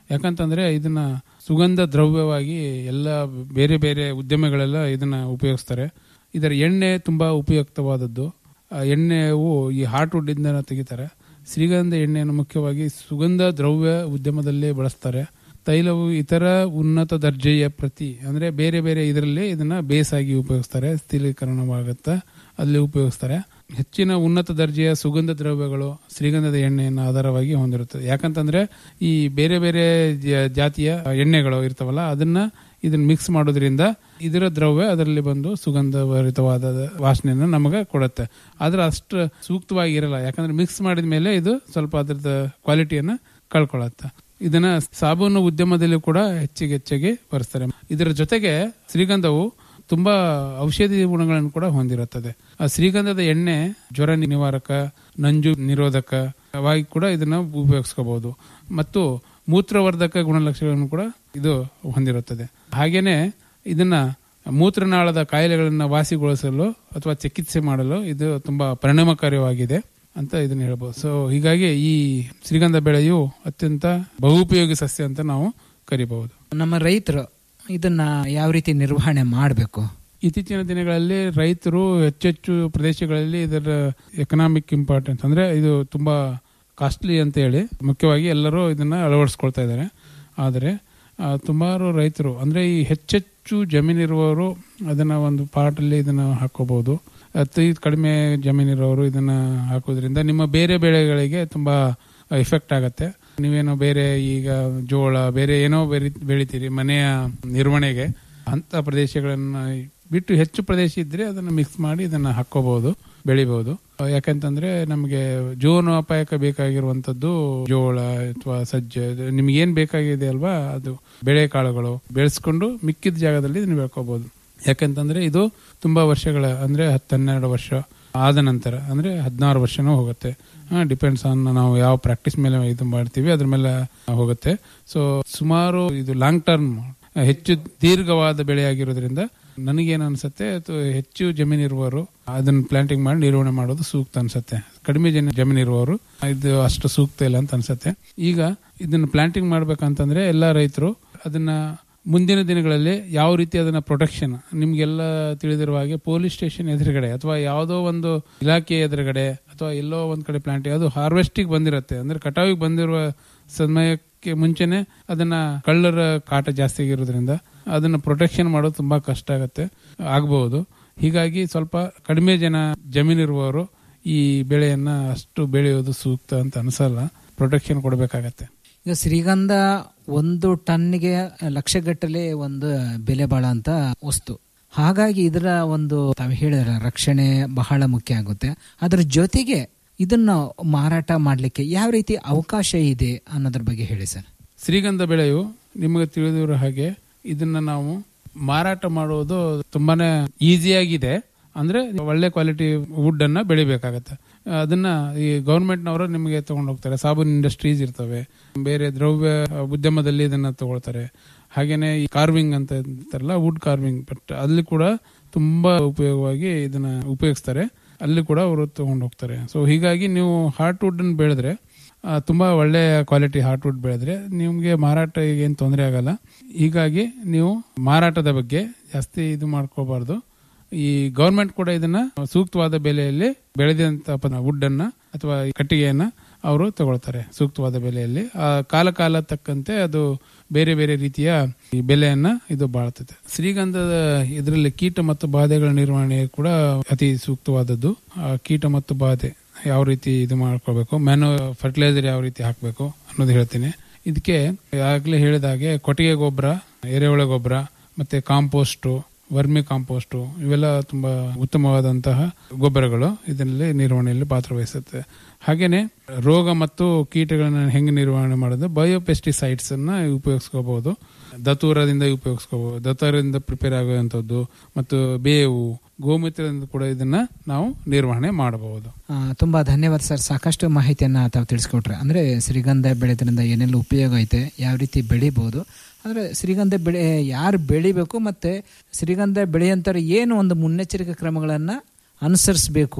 ಯಾಕಂತಂದ್ರೆ ಇದನ್ನ ಸುಗಂಧ ದ್ರವ್ಯವಾಗಿ ಎಲ್ಲ ಬೇರೆ ಬೇರೆ ಉದ್ಯಮಗಳೆಲ್ಲ ಇದನ್ನ ಉಪಯೋಗಿಸ್ತಾರೆ ಇದರ ಎಣ್ಣೆ ತುಂಬಾ ಉಪಯುಕ್ತವಾದದ್ದು ಆ ಎಣ್ಣೆವು ಈ ಹಾರ್ಟ್ವುಡ್ ಇಂದ ತೆಗಿತಾರೆ ಶ್ರೀಗಂಧ ಎಣ್ಣೆಯನ್ನು ಮುಖ್ಯವಾಗಿ ಸುಗಂಧ ದ್ರವ್ಯ ಉದ್ಯಮದಲ್ಲೇ ಬಳಸ್ತಾರೆ ತೈಲವು ಇತರ ಉನ್ನತ ದರ್ಜೆಯ ಪ್ರತಿ ಅಂದ್ರೆ ಬೇರೆ ಬೇರೆ ಇದರಲ್ಲಿ ಇದನ್ನ ಬೇಸಾಗಿ ಉಪಯೋಗಿಸ್ತಾರೆ ಸ್ಥಿರೀಕರಣವಾಗುತ್ತಾ ಅಲ್ಲಿ ಉಪಯೋಗಿಸ್ತಾರೆ ಹೆಚ್ಚಿನ ಉನ್ನತ ದರ್ಜೆಯ ಸುಗಂಧ ದ್ರವ್ಯಗಳು ಶ್ರೀಗಂಧದ ಎಣ್ಣೆಯನ್ನು ಆಧಾರವಾಗಿ ಹೊಂದಿರುತ್ತದೆ ಯಾಕಂತಂದ್ರೆ ಈ ಬೇರೆ ಬೇರೆ ಜ- ಜಾತಿಯ ಎಣ್ಣೆಗಳು ಇರ್ತಾವಲ್ಲ ಅದನ್ನ ಇದನ್ನ ಮಿಕ್ಸ್ ಮಾಡೋದ್ರಿಂದ ಇದರ ದ್ರವ್ಯ ಅದರಲ್ಲಿ ಬಂದು ಸುಗಂಧಭರಿತವಾದ ವಾಸನೆಯನ್ನು ನಮಗೆ ಕೊಡುತ್ತೆ ಆದ್ರೆ ಅಷ್ಟು ಸೂಕ್ತವಾಗಿ ಇರಲ್ಲ ಯಾಕಂದ್ರೆ ಮಿಕ್ಸ್ ಮಾಡಿದ ಮೇಲೆ ಇದು ಸ್ವಲ್ಪ ಅದ್ರದ್ದು ಕ್ವಾಲಿಟಿಯನ್ನ ಕಳ್ಕೊಳ್ಳುತ್ತೆ ಇದನ್ನ ಸಾಬೂನು ಉದ್ಯಮದಲ್ಲಿ ಕೂಡ ಹೆಚ್ಚಿಗೆ ಹೆಚ್ಚಿಗೆ ಬಳಸ್ತಾರೆ ಇದರ ಜೊತೆಗೆ ಶ್ರೀಗಂಧವು ತುಂಬಾ ಔಷಧಿ ಗುಣಗಳನ್ನು ಕೂಡ ಹೊಂದಿರುತ್ತದೆ ಆ ಶ್ರೀಗಂಧದ ಎಣ್ಣೆ ಜ್ವರ ನಿವಾರಕ ನಂಜು ನಿರೋಧಕವಾಗಿ ಕೂಡ ಇದನ್ನ ಉಪಯೋಗಿಸ್ಕೋಬಹುದು ಮತ್ತು ಮೂತ್ರವರ್ಧಕ ಗುಣಲಕ್ಷಣಗಳನ್ನು ಕೂಡ ಇದು ಹೊಂದಿರುತ್ತದೆ ಹಾಗೇನೆ ಇದನ್ನ ಮೂತ್ರನಾಳದ ಕಾಯಿಲೆಗಳನ್ನ ವಾಸಿಗೊಳಿಸಲು ಅಥವಾ ಚಿಕಿತ್ಸೆ ಮಾಡಲು ಇದು ತುಂಬಾ ಪರಿಣಾಮಕಾರಿಯಾಗಿದೆ ಅಂತ ಇದನ್ನ ಹೇಳ್ಬೋದು ಸೊ ಹೀಗಾಗಿ ಈ ಶ್ರೀಗಂಧ ಬೆಳೆಯು ಅತ್ಯಂತ ಬಹುಪಯೋಗಿ ಸಸ್ಯ ಅಂತ ನಾವು ಕರಿಬಹುದು ನಮ್ಮ ರೈತರು ಇದನ್ನ ಯಾವ ರೀತಿ ನಿರ್ವಹಣೆ ಮಾಡಬೇಕು ಇತ್ತೀಚಿನ ದಿನಗಳಲ್ಲಿ ರೈತರು ಹೆಚ್ಚೆಚ್ಚು ಪ್ರದೇಶಗಳಲ್ಲಿ ಇದರ ಎಕನಾಮಿಕ್ ಇಂಪಾರ್ಟೆನ್ಸ್ ಅಂದ್ರೆ ಇದು ತುಂಬಾ ಕಾಸ್ಟ್ಲಿ ಅಂತ ಹೇಳಿ ಮುಖ್ಯವಾಗಿ ಎಲ್ಲರೂ ಇದನ್ನ ಅಳವಡಿಸ್ಕೊಳ್ತಾ ಇದ್ದಾರೆ ಆದರೆ ಆ, ಸುಮಾರು ರೈತರು ಅಂದ್ರೆ ಈ ಹೆಚ್ಚೆಚ್ಚು ಜಮೀನಿರುವವರು ಅದನ್ನ ಒಂದು ಪಾಟಲ್ಲಿ ಇದನ್ನ ಹಾಕೋಬಹುದು ಅತಿ ಕಡಿಮೆ ಜಮೀನಿರೋರು ಇದನ್ನ ಹಾಕೋದ್ರಿಂದ ನಿಮ್ಮ ಬೇರೆ ಬೆಳೆಗಳಿಗೆ ತುಂಬಾ ಇಫೆಕ್ಟ್ ಆಗತ್ತೆ ನೀವೇನೋ ಬೇರೆ ಈಗ ಜೋಳ ಬೇರೆ ಏನೋ ಬೇರೆ ಬೆಳಿತೀರಿ ಮನೆಯ ನಿರ್ವಹಣೆಗೆ ಅಂತ ಪ್ರದೇಶಗಳನ್ನ ಬಿಟ್ಟು ಹೆಚ್ಚು ಪ್ರದೇಶ ಇದ್ರೆ ಅದನ್ನ ಮಿಕ್ಸ್ ಮಾಡಿ ಇದನ್ನ ಹಾಕೋಬಹುದು ಬೆಳಿಬಹುದು ಯಾಕಂತಂದ್ರೆ ನಮಗೆ ಜೀವನೋಪಾಯಕ್ಕೆ ಬೇಕಾಗಿರುವಂತದ್ದು ಜೋಳ ಅಥವಾ ಸಜ್ಜೆ ನಿಮ್ಗೆ ಏನ್ ಬೇಕಾಗಿದೆ ಅಲ್ವಾ ಅದು ಬೆಳೆಕಾಳುಗಳು ಬೆಳೆಸ್ಕೊಂಡು ಮಿಕ್ಕಿದ ಜಾಗದಲ್ಲಿ ಇದನ್ನ ಬೆಳ್ಕೋಬಹುದು ಯಾಕಂತಂದ್ರೆ ಇದು ತುಂಬಾ ವರ್ಷಗಳ ಅಂದ್ರೆ ಹತ್ತು ಹನ್ನೆರಡು ವರ್ಷ ಆದ ನಂತರ ಅಂದ್ರೆ ಹದಿನಾರು ವರ್ಷನೂ ಹೋಗುತ್ತೆ ಡಿಪೆಂಡ್ಸ್ ಆನ್ ನಾವು ಯಾವ ಪ್ರಾಕ್ಟೀಸ್ ಮೇಲೆ ಇದು ಮಾಡ್ತೀವಿ ಅದ್ರ ಮೇಲೆ ಹೋಗುತ್ತೆ ಸೊ ಸುಮಾರು ಇದು ಲಾಂಗ್ ಟರ್ಮ್ ಹೆಚ್ಚು ದೀರ್ಘವಾದ ಬೆಳೆ ಆಗಿರೋದ್ರಿಂದ ನನಗೇನು ಅನ್ಸುತ್ತೆ ಅಥವಾ ಹೆಚ್ಚು ಜಮೀನು ಇರುವವರು ಅದನ್ನ ಪ್ಲಾಂಟಿಂಗ್ ಮಾಡಿ ನಿರ್ವಹಣೆ ಮಾಡೋದು ಸೂಕ್ತ ಅನ್ಸುತ್ತೆ ಕಡಿಮೆ ಜನ ಜಮೀನು ಇರುವವರು ಇದು ಅಷ್ಟು ಸೂಕ್ತ ಇಲ್ಲ ಅಂತ ಅನ್ಸುತ್ತೆ ಈಗ ಇದನ್ನ ಪ್ಲಾಂಟಿಂಗ್ ಮಾಡ್ಬೇಕಂತಂದ್ರೆ ಎಲ್ಲಾ ರೈತರು ಅದನ್ನ ಮುಂದಿನ ದಿನಗಳಲ್ಲಿ ಯಾವ ರೀತಿ ಅದನ್ನ ಪ್ರೊಟೆಕ್ಷನ್ ನಿಮ್ಗೆಲ್ಲ ತಿಳಿದಿರುವ ಹಾಗೆ ಪೊಲೀಸ್ ಸ್ಟೇಷನ್ ಎದುರುಗಡೆ ಅಥವಾ ಯಾವುದೋ ಒಂದು ಇಲಾಖೆ ಎದುರುಗಡೆ ಅಥವಾ ಎಲ್ಲೋ ಒಂದ್ ಕಡೆ ಪ್ಲಾಂಟಿಂಗ್ ಅದು ಹಾರ್ವೆಸ್ಟಿಗೆ ಬಂದಿರುತ್ತೆ ಅಂದ್ರೆ ಕಟಾವಿಗೆ ಬಂದಿರುವ ಸಮಯಕ್ಕೆ ಮುಂಚೆನೆ ಅದನ್ನ ಕಳ್ಳರ ಕಾಟ ಜಾಸ್ತಿ ಆಗಿರೋದ್ರಿಂದ ಅದನ್ನ ಪ್ರೊಟೆಕ್ಷನ್ ಮಾಡೋದು ತುಂಬಾ ಕಷ್ಟ ಆಗತ್ತೆ ಆಗಬಹುದು ಹೀಗಾಗಿ ಸ್ವಲ್ಪ ಕಡಿಮೆ ಜನ ಜಮೀನಿರುವವರು ಈ ಬೆಳೆಯನ್ನ ಅಷ್ಟು ಬೆಳೆಯೋದು ಸೂಕ್ತ ಅಂತ ಅನ್ಸಲ್ಲ ಪ್ರೊಟೆಕ್ಷನ್ ಕೊಡಬೇಕಾಗತ್ತೆ ಈಗ ಶ್ರೀಗಂಧ ಒಂದು ಟನ್ಗೆ ಲಕ್ಷಗಟ್ಟಲೆ ಒಂದು ಬೆಲೆ ಬಾಳಂತ ವಸ್ತು ಹಾಗಾಗಿ ಇದರ ಒಂದು ತಾವು ಹೇಳಿದ್ರ ರಕ್ಷಣೆ ಬಹಳ ಮುಖ್ಯ ಆಗುತ್ತೆ ಅದರ ಜೊತೆಗೆ ಇದನ್ನ ಮಾರಾಟ ಮಾಡಲಿಕ್ಕೆ ಯಾವ ರೀತಿ ಅವಕಾಶ ಇದೆ ಅನ್ನೋದ್ರ ಬಗ್ಗೆ ಹೇಳಿ ಸರ್ ಶ್ರೀಗಂಧ ಬೆಳೆಯು ನಿಮಗೆ ತಿಳಿದಿರೋ ಹಾಗೆ ಇದನ್ನ ನಾವು ಮಾರಾಟ ಮಾಡುವುದು ತುಂಬಾನೇ ಈಸಿಯಾಗಿದೆ ಅಂದ್ರೆ ಒಳ್ಳೆ ಕ್ವಾಲಿಟಿ ವುಡ್ ಅನ್ನ ಬೆಳಿಬೇಕಾಗತ್ತೆ ಅದನ್ನ ಈ ಗವರ್ಮೆಂಟ್ ನವರು ನಿಮಗೆ ತಗೊಂಡು ಹೋಗ್ತಾರೆ ಸಾಬೂನ್ ಇಂಡಸ್ಟ್ರೀಸ್ ಇರ್ತವೆ ಬೇರೆ ದ್ರವ್ಯ ಉದ್ಯಮದಲ್ಲಿ ಇದನ್ನ ತಗೊಳ್ತಾರೆ ಹಾಗೇನೆ ಈ ಕಾರ್ವಿಂಗ್ ಅಂತ ಇರ್ತಾರಲ್ಲ ವುಡ್ ಕಾರ್ವಿಂಗ್ ಬಟ್ ಅಲ್ಲಿ ಕೂಡ ತುಂಬಾ ಉಪಯೋಗವಾಗಿ ಇದನ್ನ ಉಪಯೋಗಿಸ್ತಾರೆ ಅಲ್ಲಿ ಕೂಡ ಅವರು ತಗೊಂಡು ಹೋಗ್ತಾರೆ ಸೊ ಹೀಗಾಗಿ ನೀವು ಹಾರ್ಟ್ ವುಡ್ ಅನ್ನು ಬೆಳೆದ್ರೆ ಆ, ತುಂಬಾ ಒಳ್ಳೆ ಕ್ವಾಲಿಟಿ ಹಾರ್ಟ್ ವುಡ್ ಬೆಳೆದ್ರೆ ನಿಮ್ಗೆ ಮಾರಾಟ ಏನು ತೊಂದರೆ ಆಗಲ್ಲ ಹೀಗಾಗಿ ನೀವು ಮಾರಾಟದ ಬಗ್ಗೆ ಜಾಸ್ತಿ ಇದು ಮಾಡ್ಕೋಬಾರ್ದು ಈ ಗವರ್ಮೆಂಟ್ ಕೂಡ ಇದನ್ನ ಸೂಕ್ತವಾದ ಬೆಲೆಯಲ್ಲಿ ಬೆಳೆದಂತ ವುಡ್ ಅನ್ನ ಅಥವಾ ಈ ಕಟ್ಟಿಗೆಯನ್ನ ಅವರು ತಗೊಳ್ತಾರೆ ಸೂಕ್ತವಾದ ಬೆಲೆಯಲ್ಲಿ ಆ ಕಾಲ ಕಾಲ ತಕ್ಕಂತೆ ಅದು ಬೇರೆ ಬೇರೆ ರೀತಿಯ ಈ ಬೆಲೆಯನ್ನ ಇದು ಬಾಳ್ತದೆ ಶ್ರೀಗಂಧದ ಇದರಲ್ಲಿ ಕೀಟ ಮತ್ತು ಬಾಧೆಗಳ ನಿರ್ವಹಣೆ ಕೂಡ ಅತಿ ಸೂಕ್ತವಾದದ್ದು ಆ ಕೀಟ ಮತ್ತು ಬಾಧೆ ಯಾವ ರೀತಿ ಇದು ಮಾಡ್ಕೋಬೇಕು ಮ್ಯಾನು ಫರ್ಟಿಲೈಸರ್ ಯಾವ ರೀತಿ ಹಾಕಬೇಕು ಅನ್ನೋದು ಹೇಳ್ತೀನಿ ಇದಕ್ಕೆ ಆಗ್ಲೇ ಹೇಳಿದ ಹಾಗೆ ಕೊಟ್ಟಿಗೆ ಗೊಬ್ಬರ ಎರೆಹುಳ ಗೊಬ್ಬರ ಮತ್ತೆ ಕಾಂಪೋಸ್ಟ್ ವರ್ಮಿ ಕಾಂಪೋಸ್ಟ್ ಇವೆಲ್ಲ ತುಂಬಾ ಉತ್ತಮವಾದಂತಹ ಗೊಬ್ಬರಗಳು ಇದರಲ್ಲಿ ನಿರ್ವಹಣೆಯಲ್ಲಿ ಪಾತ್ರ ವಹಿಸುತ್ತೆ ಹಾಗೇನೆ ರೋಗ ಮತ್ತು ಕೀಟಗಳನ್ನ ಹೆಂಗೆ ನಿರ್ವಹಣೆ ಮಾಡೋದು ಬಯೋಪೆಸ್ಟಿಸೈಡ್ಸ್ ಅನ್ನ ಉಪಯೋಗಿಸ್ಕೋಬಹುದು ದತೂರದಿಂದ ಉಪಯೋಗಿಸ್ಕೋಬಹುದು ದತೂರದಿಂದ ಪ್ರಿಪೇರ್ ಆಗುವಂತದ್ದು ಮತ್ತು ಬೇವು ಗೋಮೂತ್ರದಿಂದ ಕೂಡ ಇದನ್ನ ನಾವು ನಿರ್ವಹಣೆ ಮಾಡಬಹುದು ಆ, ತುಂಬಾ ಧನ್ಯವಾದ ಸರ್ ಸಾಕಷ್ಟು ಮಾಹಿತಿಯನ್ನ ತಾವು ತಿಳಿಸ್ಕೊಟ್ರೆ ಅಂದ್ರೆ ಶ್ರೀಗಂಧ ಬೆಳೆದ್ರಿಂದ ಏನೆಲ್ಲ ಉಪಯೋಗ ಐತೆ ಯಾವ ರೀತಿ ಬೆಳಿಬಹುದು ಅಂದ್ರೆ ಶ್ರೀಗಂಧ ಬೆಳೆ ಯಾರು ಬೆಳಿಬೇಕು ಮತ್ತೆ ಶ್ರೀಗಂಧ ಬೆಳೆಯಂತರ ಏನು ಒಂದು ಮುನ್ನೆಚ್ಚರಿಕೆ ಕ್ರಮಗಳನ್ನ ಅನುಸರಿಸಬೇಕು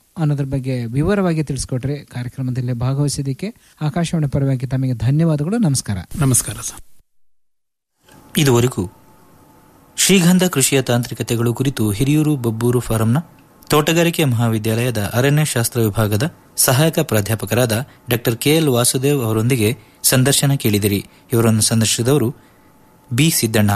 ಅನ್ನೋದ್ರ ಬಗ್ಗೆ ವಿವರವಾಗಿ ತಿಳಿಸ್ಕೊಟ್ರೆ ಕಾರ್ಯಕ್ರಮದಲ್ಲಿ ಭಾಗವಹಿಸಿದ್ದಕ್ಕೆ ಆಕಾಶವಾಣಿ ಪರವಾಗಿ ತಮಗೆ ಧನ್ಯವಾದಗಳು ನಮಸ್ಕಾರ ನಮಸ್ಕಾರ ಸರ್ ಇದುವರೆಗೂ ಶ್ರೀಗಂಧ ಕೃಷಿಯ ತಾಂತ್ರಿಕತೆಗಳು ಕುರಿತು ಹಿರಿಯೂರು ಬಬ್ಬೂರು ಫಾರಂನ ತೋಟಗಾರಿಕೆ ಮಹಾವಿದ್ಯಾಲಯದ ಅರಣ್ಯಶಾಸ್ತ್ರ ವಿಭಾಗದ ಸಹಾಯಕ ಪ್ರಾಧ್ಯಾಪಕರಾದ ಡಾ ಕೆಎಲ್ ವಾಸುದೇವ್ ಅವರೊಂದಿಗೆ ಸಂದರ್ಶನ ಕೇಳಿದಿರಿ ಇವರನ್ನು ಸಂದರ್ಶಿಸಿದವರು ಬಿ ಸಿದ್ದಣ್ಣ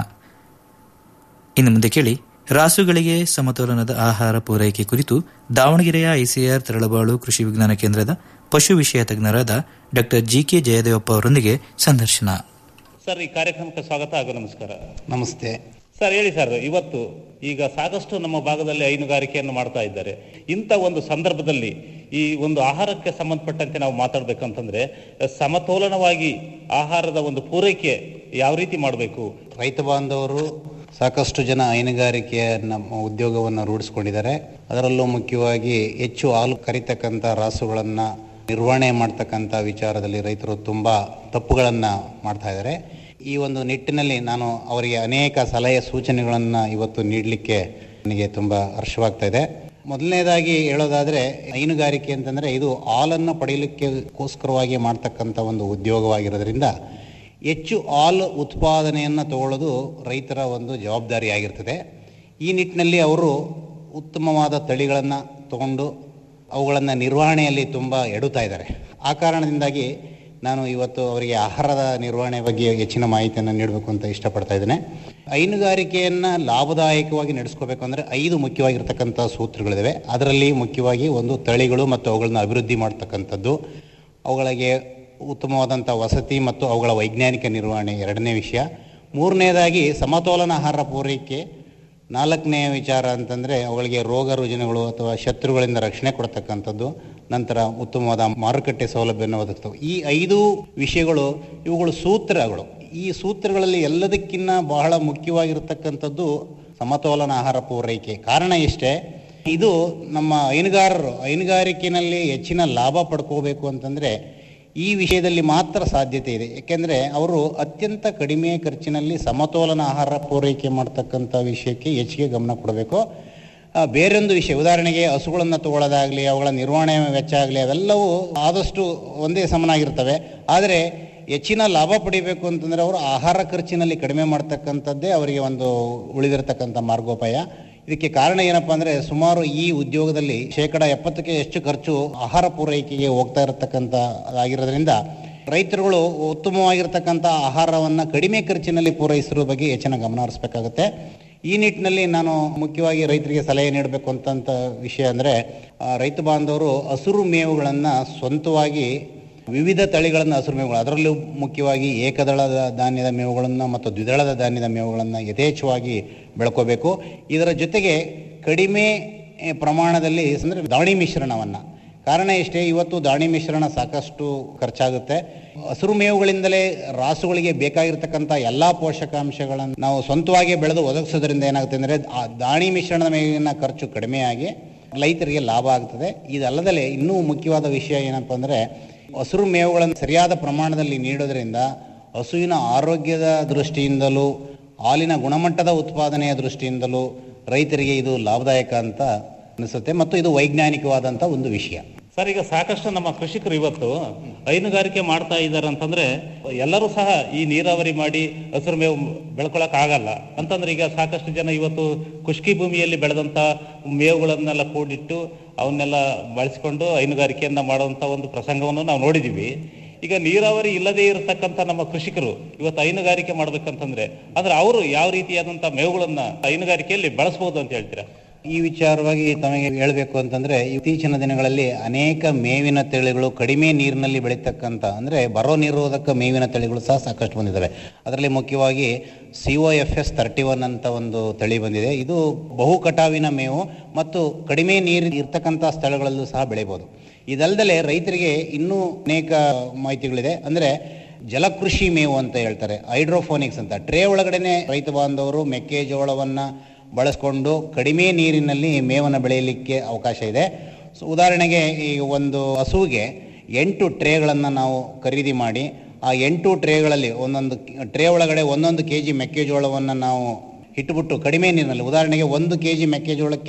ಇನ್ನು ಮುಂದೆ ಕೇಳಿ ರಾಸುಗಳಿಗೆ ಸಮತೋಲನದ ಆಹಾರ ಪೂರೈಕೆ ಕುರಿತು ದಾವಣಗೆರೆಯ ಐಸಿಆರ್ ತರಳಬಾಳು ಕೃಷಿ ವಿಜ್ಞಾನ ಕೇಂದ್ರದ ಪಶು ವಿಷಯ ತಜ್ಞರಾದ ಡಾ ಜಿಕೆ ಜಯದೇವಪ್ಪ ಅವರೊಂದಿಗೆ ಸಂದರ್ಶನ ಸರ್ ಈ ಕಾರ್ಯಕ್ರಮಕ್ಕೆ ಸ್ವಾಗತ ಹಾಗೂ ನಮಸ್ಕಾರ ನಮಸ್ತೆ ಸರ್ ಹೇಳಿ ಸರ್ ಇವತ್ತು ಈಗ ಸಾಕಷ್ಟು ನಮ್ಮ ಭಾಗದಲ್ಲಿ ಹೈನುಗಾರಿಕೆಯನ್ನು ಮಾಡ್ತಾ ಇದ್ದಾರೆ ಇಂಥ ಒಂದು ಸಂದರ್ಭದಲ್ಲಿ ಈ ಒಂದು ಆಹಾರಕ್ಕೆ ಸಂಬಂಧಪಟ್ಟಂತೆ ನಾವು ಮಾತಾಡ್ಬೇಕಂತಂದ್ರೆ ಸಮತೋಲನವಾಗಿ ಆಹಾರದ ಒಂದು ಪೂರೈಕೆ ಯಾವ ರೀತಿ ಮಾಡಬೇಕು ರೈತ ಬಾಂಧವರು ಸಾಕಷ್ಟು ಜನ ಹೈನುಗಾರಿಕೆಯ ನಮ್ಮ ಉದ್ಯೋಗವನ್ನು ರೂಢಿಸ್ಕೊಂಡಿದ್ದಾರೆ ಅದರಲ್ಲೂ ಮುಖ್ಯವಾಗಿ ಹೆಚ್ಚು ಹಾಲು ಕರಿತಕ್ಕಂಥ ರಾಸುಗಳನ್ನ ನಿರ್ವಹಣೆ ಮಾಡ್ತಕ್ಕಂಥ ವಿಚಾರದಲ್ಲಿ ರೈತರು ತುಂಬಾ ತಪ್ಪುಗಳನ್ನ ಮಾಡ್ತಾ ಇದ್ದಾರೆ ಈ ಒಂದು ನಿಟ್ಟಿನಲ್ಲಿ ನಾನು ಅವರಿಗೆ ಅನೇಕ ಸಲಹೆ ಸೂಚನೆಗಳನ್ನು ಇವತ್ತು ನೀಡಲಿಕ್ಕೆ ನನಗೆ ತುಂಬ ಹರ್ಷವಾಗ್ತಾ ಇದೆ ಮೊದಲನೇದಾಗಿ ಹೇಳೋದಾದ್ರೆ ಹೈನುಗಾರಿಕೆ ಅಂತಂದ್ರೆ ಇದು ಹಾಲನ್ನು ಪಡೆಯಲಿಕ್ಕೆಗೋಸ್ಕರವಾಗಿ ಮಾಡ್ತಕ್ಕಂಥ ಒಂದು ಉದ್ಯೋಗವಾಗಿರೋದ್ರಿಂದ ಹೆಚ್ಚು ಹಾಲು ಉತ್ಪಾದನೆಯನ್ನು ತಗೊಳ್ಳೋದು ರೈತರ ಒಂದು ಜವಾಬ್ದಾರಿಯಾಗಿರ್ತದೆ ಈ ನಿಟ್ಟಿನಲ್ಲಿ ಅವರು ಉತ್ತಮವಾದ ತಳಿಗಳನ್ನು ತಗೊಂಡು ಅವುಗಳನ್ನು ನಿರ್ವಹಣೆಯಲ್ಲಿ ತುಂಬ ಎಡುತ್ತಾ ಇದ್ದಾರೆ ಆ ಕಾರಣದಿಂದಾಗಿ ನಾನು ಇವತ್ತು ಅವರಿಗೆ ಆಹಾರದ ನಿರ್ವಹಣೆ ಬಗ್ಗೆ ಹೆಚ್ಚಿನ ಮಾಹಿತಿಯನ್ನು ನೀಡಬೇಕು ಅಂತ ಇಷ್ಟಪಡ್ತಾ ಇದ್ದೇನೆ ಹೈನುಗಾರಿಕೆಯನ್ನು ಲಾಭದಾಯಕವಾಗಿ ನಡೆಸ್ಕೋಬೇಕು ಅಂದರೆ ಐದು ಮುಖ್ಯವಾಗಿರ್ತಕ್ಕಂಥ ಸೂತ್ರಗಳಿವೆ ಅದರಲ್ಲಿ ಮುಖ್ಯವಾಗಿ ಒಂದು ತಳಿಗಳು ಮತ್ತು ಅವುಗಳನ್ನ ಅಭಿವೃದ್ಧಿ ಮಾಡ್ತಕ್ಕಂಥದ್ದು ಅವುಗಳಿಗೆ ಉತ್ತಮವಾದಂಥ ವಸತಿ ಮತ್ತು ಅವುಗಳ ವೈಜ್ಞಾನಿಕ ನಿರ್ವಹಣೆ ಎರಡನೇ ವಿಷಯ ಮೂರನೇದಾಗಿ ಸಮತೋಲನ ಆಹಾರ ಪೂರೈಕೆ ನಾಲ್ಕನೇ ವಿಚಾರ ಅಂತಂದರೆ ಅವುಗಳಿಗೆ ರೋಗ ರುಜಿನಗಳು ಅಥವಾ ಶತ್ರುಗಳಿಂದ ರಕ್ಷಣೆ ಕೊಡ್ತಕ್ಕಂಥದ್ದು ನಂತರ ಉತ್ತಮವಾದ ಮಾರುಕಟ್ಟೆ ಸೌಲಭ್ಯವನ್ನು ಒದಗಿಸ್ತವೆ ಈ ಐದು ವಿಷಯಗಳು ಇವುಗಳು ಸೂತ್ರಗಳು ಈ ಸೂತ್ರಗಳಲ್ಲಿ ಎಲ್ಲದಕ್ಕಿಂತ ಬಹಳ ಮುಖ್ಯವಾಗಿರ್ತಕ್ಕಂಥದ್ದು ಸಮತೋಲನ ಆಹಾರ ಪೂರೈಕೆ ಕಾರಣ ಇಷ್ಟೇ ಇದು ನಮ್ಮ ಹೈನುಗಾರರು ಹೈನುಗಾರಿಕೆಯಲ್ಲಿ ಹೆಚ್ಚಿನ ಲಾಭ ಪಡ್ಕೋಬೇಕು ಅಂತಂದರೆ ಈ ವಿಷಯದಲ್ಲಿ ಮಾತ್ರ ಸಾಧ್ಯತೆ ಇದೆ ಯಾಕೆಂದರೆ ಅವರು ಅತ್ಯಂತ ಕಡಿಮೆ ಖರ್ಚಿನಲ್ಲಿ ಸಮತೋಲನ ಆಹಾರ ಪೂರೈಕೆ ಮಾಡ್ತಕ್ಕಂಥ ವಿಷಯಕ್ಕೆ ಹೆಚ್ಚಿಗೆ ಗಮನ ಕೊಡಬೇಕು ಆ, ಬೇರೊಂದು ವಿಷಯ ಉದಾಹರಣೆಗೆ ಹಸುಗಳನ್ನು ತಗೊಳ್ಳೋದಾಗಲಿ ಅವುಗಳ ನಿರ್ವಹಣೆ ವೆಚ್ಚ ಆಗಲಿ ಅವೆಲ್ಲವೂ ಆದಷ್ಟು ಒಂದೇ ಸಮನಾಗಿರ್ತವೆ ಆದರೆ ಹೆಚ್ಚಿನ ಲಾಭ ಪಡಿಬೇಕು ಅಂತಂದರೆ ಅವರು ಆಹಾರ ಖರ್ಚಿನಲ್ಲಿ ಕಡಿಮೆ ಮಾಡ್ತಕ್ಕಂಥದ್ದೇ ಅವರಿಗೆ ಒಂದು ಉಳಿದಿರತಕ್ಕಂಥ ಮಾರ್ಗೋಪಾಯ ಇದಕ್ಕೆ ಕಾರಣ ಏನಪ್ಪ ಅಂದರೆ ಸುಮಾರು ಈ ಉದ್ಯೋಗದಲ್ಲಿ ಶೇಕಡ ಎಪ್ಪತ್ತಕ್ಕೆ ಹೆಚ್ಚು ಖರ್ಚು ಆಹಾರ ಪೂರೈಕೆಗೆ ಹೋಗ್ತಾ ಇರತಕ್ಕಂಥ ಆಗಿರೋದ್ರಿಂದ ರೈತರುಗಳು ಉತ್ತಮವಾಗಿರ್ತಕ್ಕಂಥ ಆಹಾರವನ್ನು ಕಡಿಮೆ ಖರ್ಚಿನಲ್ಲಿ ಪೂರೈಸಿರೋ ಬಗ್ಗೆ ಹೆಚ್ಚಿನ ಗಮನ ಹರಿಸಬೇಕಾಗುತ್ತೆ ಈ ನಿಟ್ಟಿನಲ್ಲಿ ನಾನು ಮುಖ್ಯವಾಗಿ ರೈತರಿಗೆ ಸಲಹೆ ನೀಡಬೇಕು ಅಂತಂತ ವಿಷಯ ಅಂದರೆ ರೈತ ಬಾಂಧವರು ಹಸಿರು ಮೇವುಗಳನ್ನು ಸ್ವಂತವಾಗಿ ವಿವಿಧ ತಳಿಗಳನ್ನು ಹಸಿರು ಮೇವುಗಳು ಅದರಲ್ಲೂ ಮುಖ್ಯವಾಗಿ ಏಕದಳದ ಧಾನ್ಯದ ಮೇವುಗಳನ್ನು ಮತ್ತು ದ್ವಿದಳದ ಧಾನ್ಯದ ಮೇವುಗಳನ್ನು ಯಥೇಚ್ಛವಾಗಿ ಬೆಳ್ಕೋಬೇಕು ಇದರ ಜೊತೆಗೆ ಕಡಿಮೆ ಏ, ಪ್ರಮಾಣದಲ್ಲಿ ಅಂದರೆ ದಾಣಿ ಮಿಶ್ರಣವನ್ನು ಕಾರಣ ಇಷ್ಟೇ ಇವತ್ತು ದಾಣಿ ಮಿಶ್ರಣ ಸಾಕಷ್ಟು ಖರ್ಚಾಗುತ್ತೆ ಹಸಿರು ಮೇವುಗಳಿಂದಲೇ ರಾಸುಗಳಿಗೆ ಬೇಕಾಗಿರ್ತಕ್ಕಂಥ ಎಲ್ಲ ಪೋಷಕಾಂಶಗಳನ್ನು ನಾವು ಸ್ವಂತವಾಗಿ ಬೆಳೆದು ಒದಗಿಸೋದ್ರಿಂದ ಏನಾಗುತ್ತೆ ಅಂದರೆ ಆ ದಾಣಿ ಮಿಶ್ರಣದ ಮೇಲಿನ ಖರ್ಚು ಕಡಿಮೆಯಾಗಿ ರೈತರಿಗೆ ಲಾಭ ಆಗ್ತದೆ ಇದಲ್ಲದಲೇ ಇನ್ನೂ ಮುಖ್ಯವಾದ ವಿಷಯ ಏನಪ್ಪ ಅಂದರೆ ಹಸಿರು ಮೇವುಗಳನ್ನು ಸರಿಯಾದ ಪ್ರಮಾಣದಲ್ಲಿ ನೀಡೋದ್ರಿಂದ ಹಸುವಿನ ಆರೋಗ್ಯದ ದೃಷ್ಟಿಯಿಂದಲೂ ಹಾಲಿನ ಗುಣಮಟ್ಟದ ಉತ್ಪಾದನೆಯ ದೃಷ್ಟಿಯಿಂದಲೂ ರೈತರಿಗೆ ಇದು ಲಾಭದಾಯಕ ಅಂತ ಅನಿಸುತ್ತೆ ಮತ್ತು ಇದು ವೈಜ್ಞಾನಿಕವಾದಂಥ ಒಂದು ವಿಷಯ ಸರ್ ಈಗ ಸಾಕಷ್ಟು ನಮ್ಮ ಕೃಷಿಕರು ಇವತ್ತು ಹೈನುಗಾರಿಕೆ ಮಾಡ್ತಾ ಇದ್ದಾರೆ ಅಂತಂದ್ರೆ ಎಲ್ಲರೂ ಸಹ ಈ ನೀರಾವರಿ ಮಾಡಿ ಹಸಿರು ಮೇವು ಬೆಳ್ಕೊಳಕ್ ಆಗಲ್ಲ ಅಂತಂದ್ರೆ ಈಗ ಸಾಕಷ್ಟು ಜನ ಇವತ್ತು ಖುಷ್ಕಿ ಭೂಮಿಯಲ್ಲಿ ಬೆಳೆದಂತ ಮೇವುಗಳನ್ನೆಲ್ಲ ಕೂಡಿಟ್ಟು ಅವನ್ನೆಲ್ಲ ಬಳಸಿಕೊಂಡು ಹೈನುಗಾರಿಕೆಯನ್ನ ಮಾಡುವಂತ ಒಂದು ಪ್ರಸಂಗವನ್ನು ನಾವು ನೋಡಿದೀವಿ ಈಗ ನೀರಾವರಿ ಇಲ್ಲದೆ ಇರತಕ್ಕಂತ ನಮ್ಮ ಕೃಷಿಕರು ಇವತ್ತು ಹೈನುಗಾರಿಕೆ ಮಾಡ್ಬೇಕಂತಂದ್ರೆ ಅಂದ್ರೆ ಅವರು ಯಾವ ರೀತಿಯಾದಂತ ಮೇವುಗಳನ್ನ ಹೈನುಗಾರಿಕೆಯಲ್ಲಿ ಬಳಸಬಹುದು ಅಂತ ಹೇಳ್ತೀರಾ ಈ ವಿಚಾರವಾಗಿ ತಮಗೆ ಹೇಳಬೇಕು ಅಂತಂದ್ರೆ ಇತ್ತೀಚಿನ ದಿನಗಳಲ್ಲಿ ಅನೇಕ ಮೇವಿನ ತಳಿಗಳು ಕಡಿಮೆ ನೀರಿನಲ್ಲಿ ಬೆಳೀತಕ್ಕಂಥ ಅಂದ್ರೆ ಬರೋ ನಿರೋಧಕ ಮೇವಿನ ತಳಿಗಳು ಸಹ ಸಾಕಷ್ಟು ಬಂದಿದ್ದಾವೆ ಅದರಲ್ಲಿ ಮುಖ್ಯವಾಗಿ C O F S thirty one ಅಂತ ಒಂದು ತಳಿ ಬಂದಿದೆ ಇದು ಬಹು ಕಟಾವಿನ ಮೇವು ಮತ್ತು ಕಡಿಮೆ ನೀರು ಇರ್ತಕ್ಕಂಥ ಸ್ಥಳಗಳಲ್ಲೂ ಸಹ ಬೆಳಿಬೋದು ಇದಲ್ಲದೆ ರೈತರಿಗೆ ಇನ್ನೂ ಅನೇಕ ಮಾಹಿತಿಗಳಿದೆ ಅಂದ್ರೆ ಜಲಕೃಷಿ ಮೇವು ಅಂತ ಹೇಳ್ತಾರೆ ಹೈಡ್ರೋಫೋನಿಕ್ಸ್ ಅಂತ ಟ್ರೇ ಒಳಗಡೆನೆ ರೈತ ಬಾಂಧವರು ಮೆಕ್ಕೆಜೋಳವನ್ನ ಬಳಸ್ಕೊಂಡು ಕಡಿಮೆ ನೀರಿನಲ್ಲಿ ಮೇವನ್ನು ಬೆಳೆಯಲಿಕ್ಕೆ ಅವಕಾಶ ಇದೆ ಸೊ ಉದಾಹರಣೆಗೆ ಈ ಒಂದು ಹಸುವಿಗೆ ಎಂಟು ಟ್ರೇಗಳನ್ನು ನಾವು ಖರೀದಿ ಮಾಡಿ ಆ ಎಂಟು ಟ್ರೇಗಳಲ್ಲಿ ಒಂದೊಂದು ಟ್ರೇ ಒಳಗಡೆ ಒಂದೊಂದು ಕೆ ಜಿ ಮೆಕ್ಕೆಜೋಳವನ್ನು ನಾವು ಇಟ್ಬಿಟ್ಟು ಕಡಿಮೆ ನೀರಿನಲ್ಲಿ ಉದಾಹರಣೆಗೆ ಒಂದು ಕೆ ಜಿ ಮೆಕ್ಕೆಜೋಳಕ್ಕೆ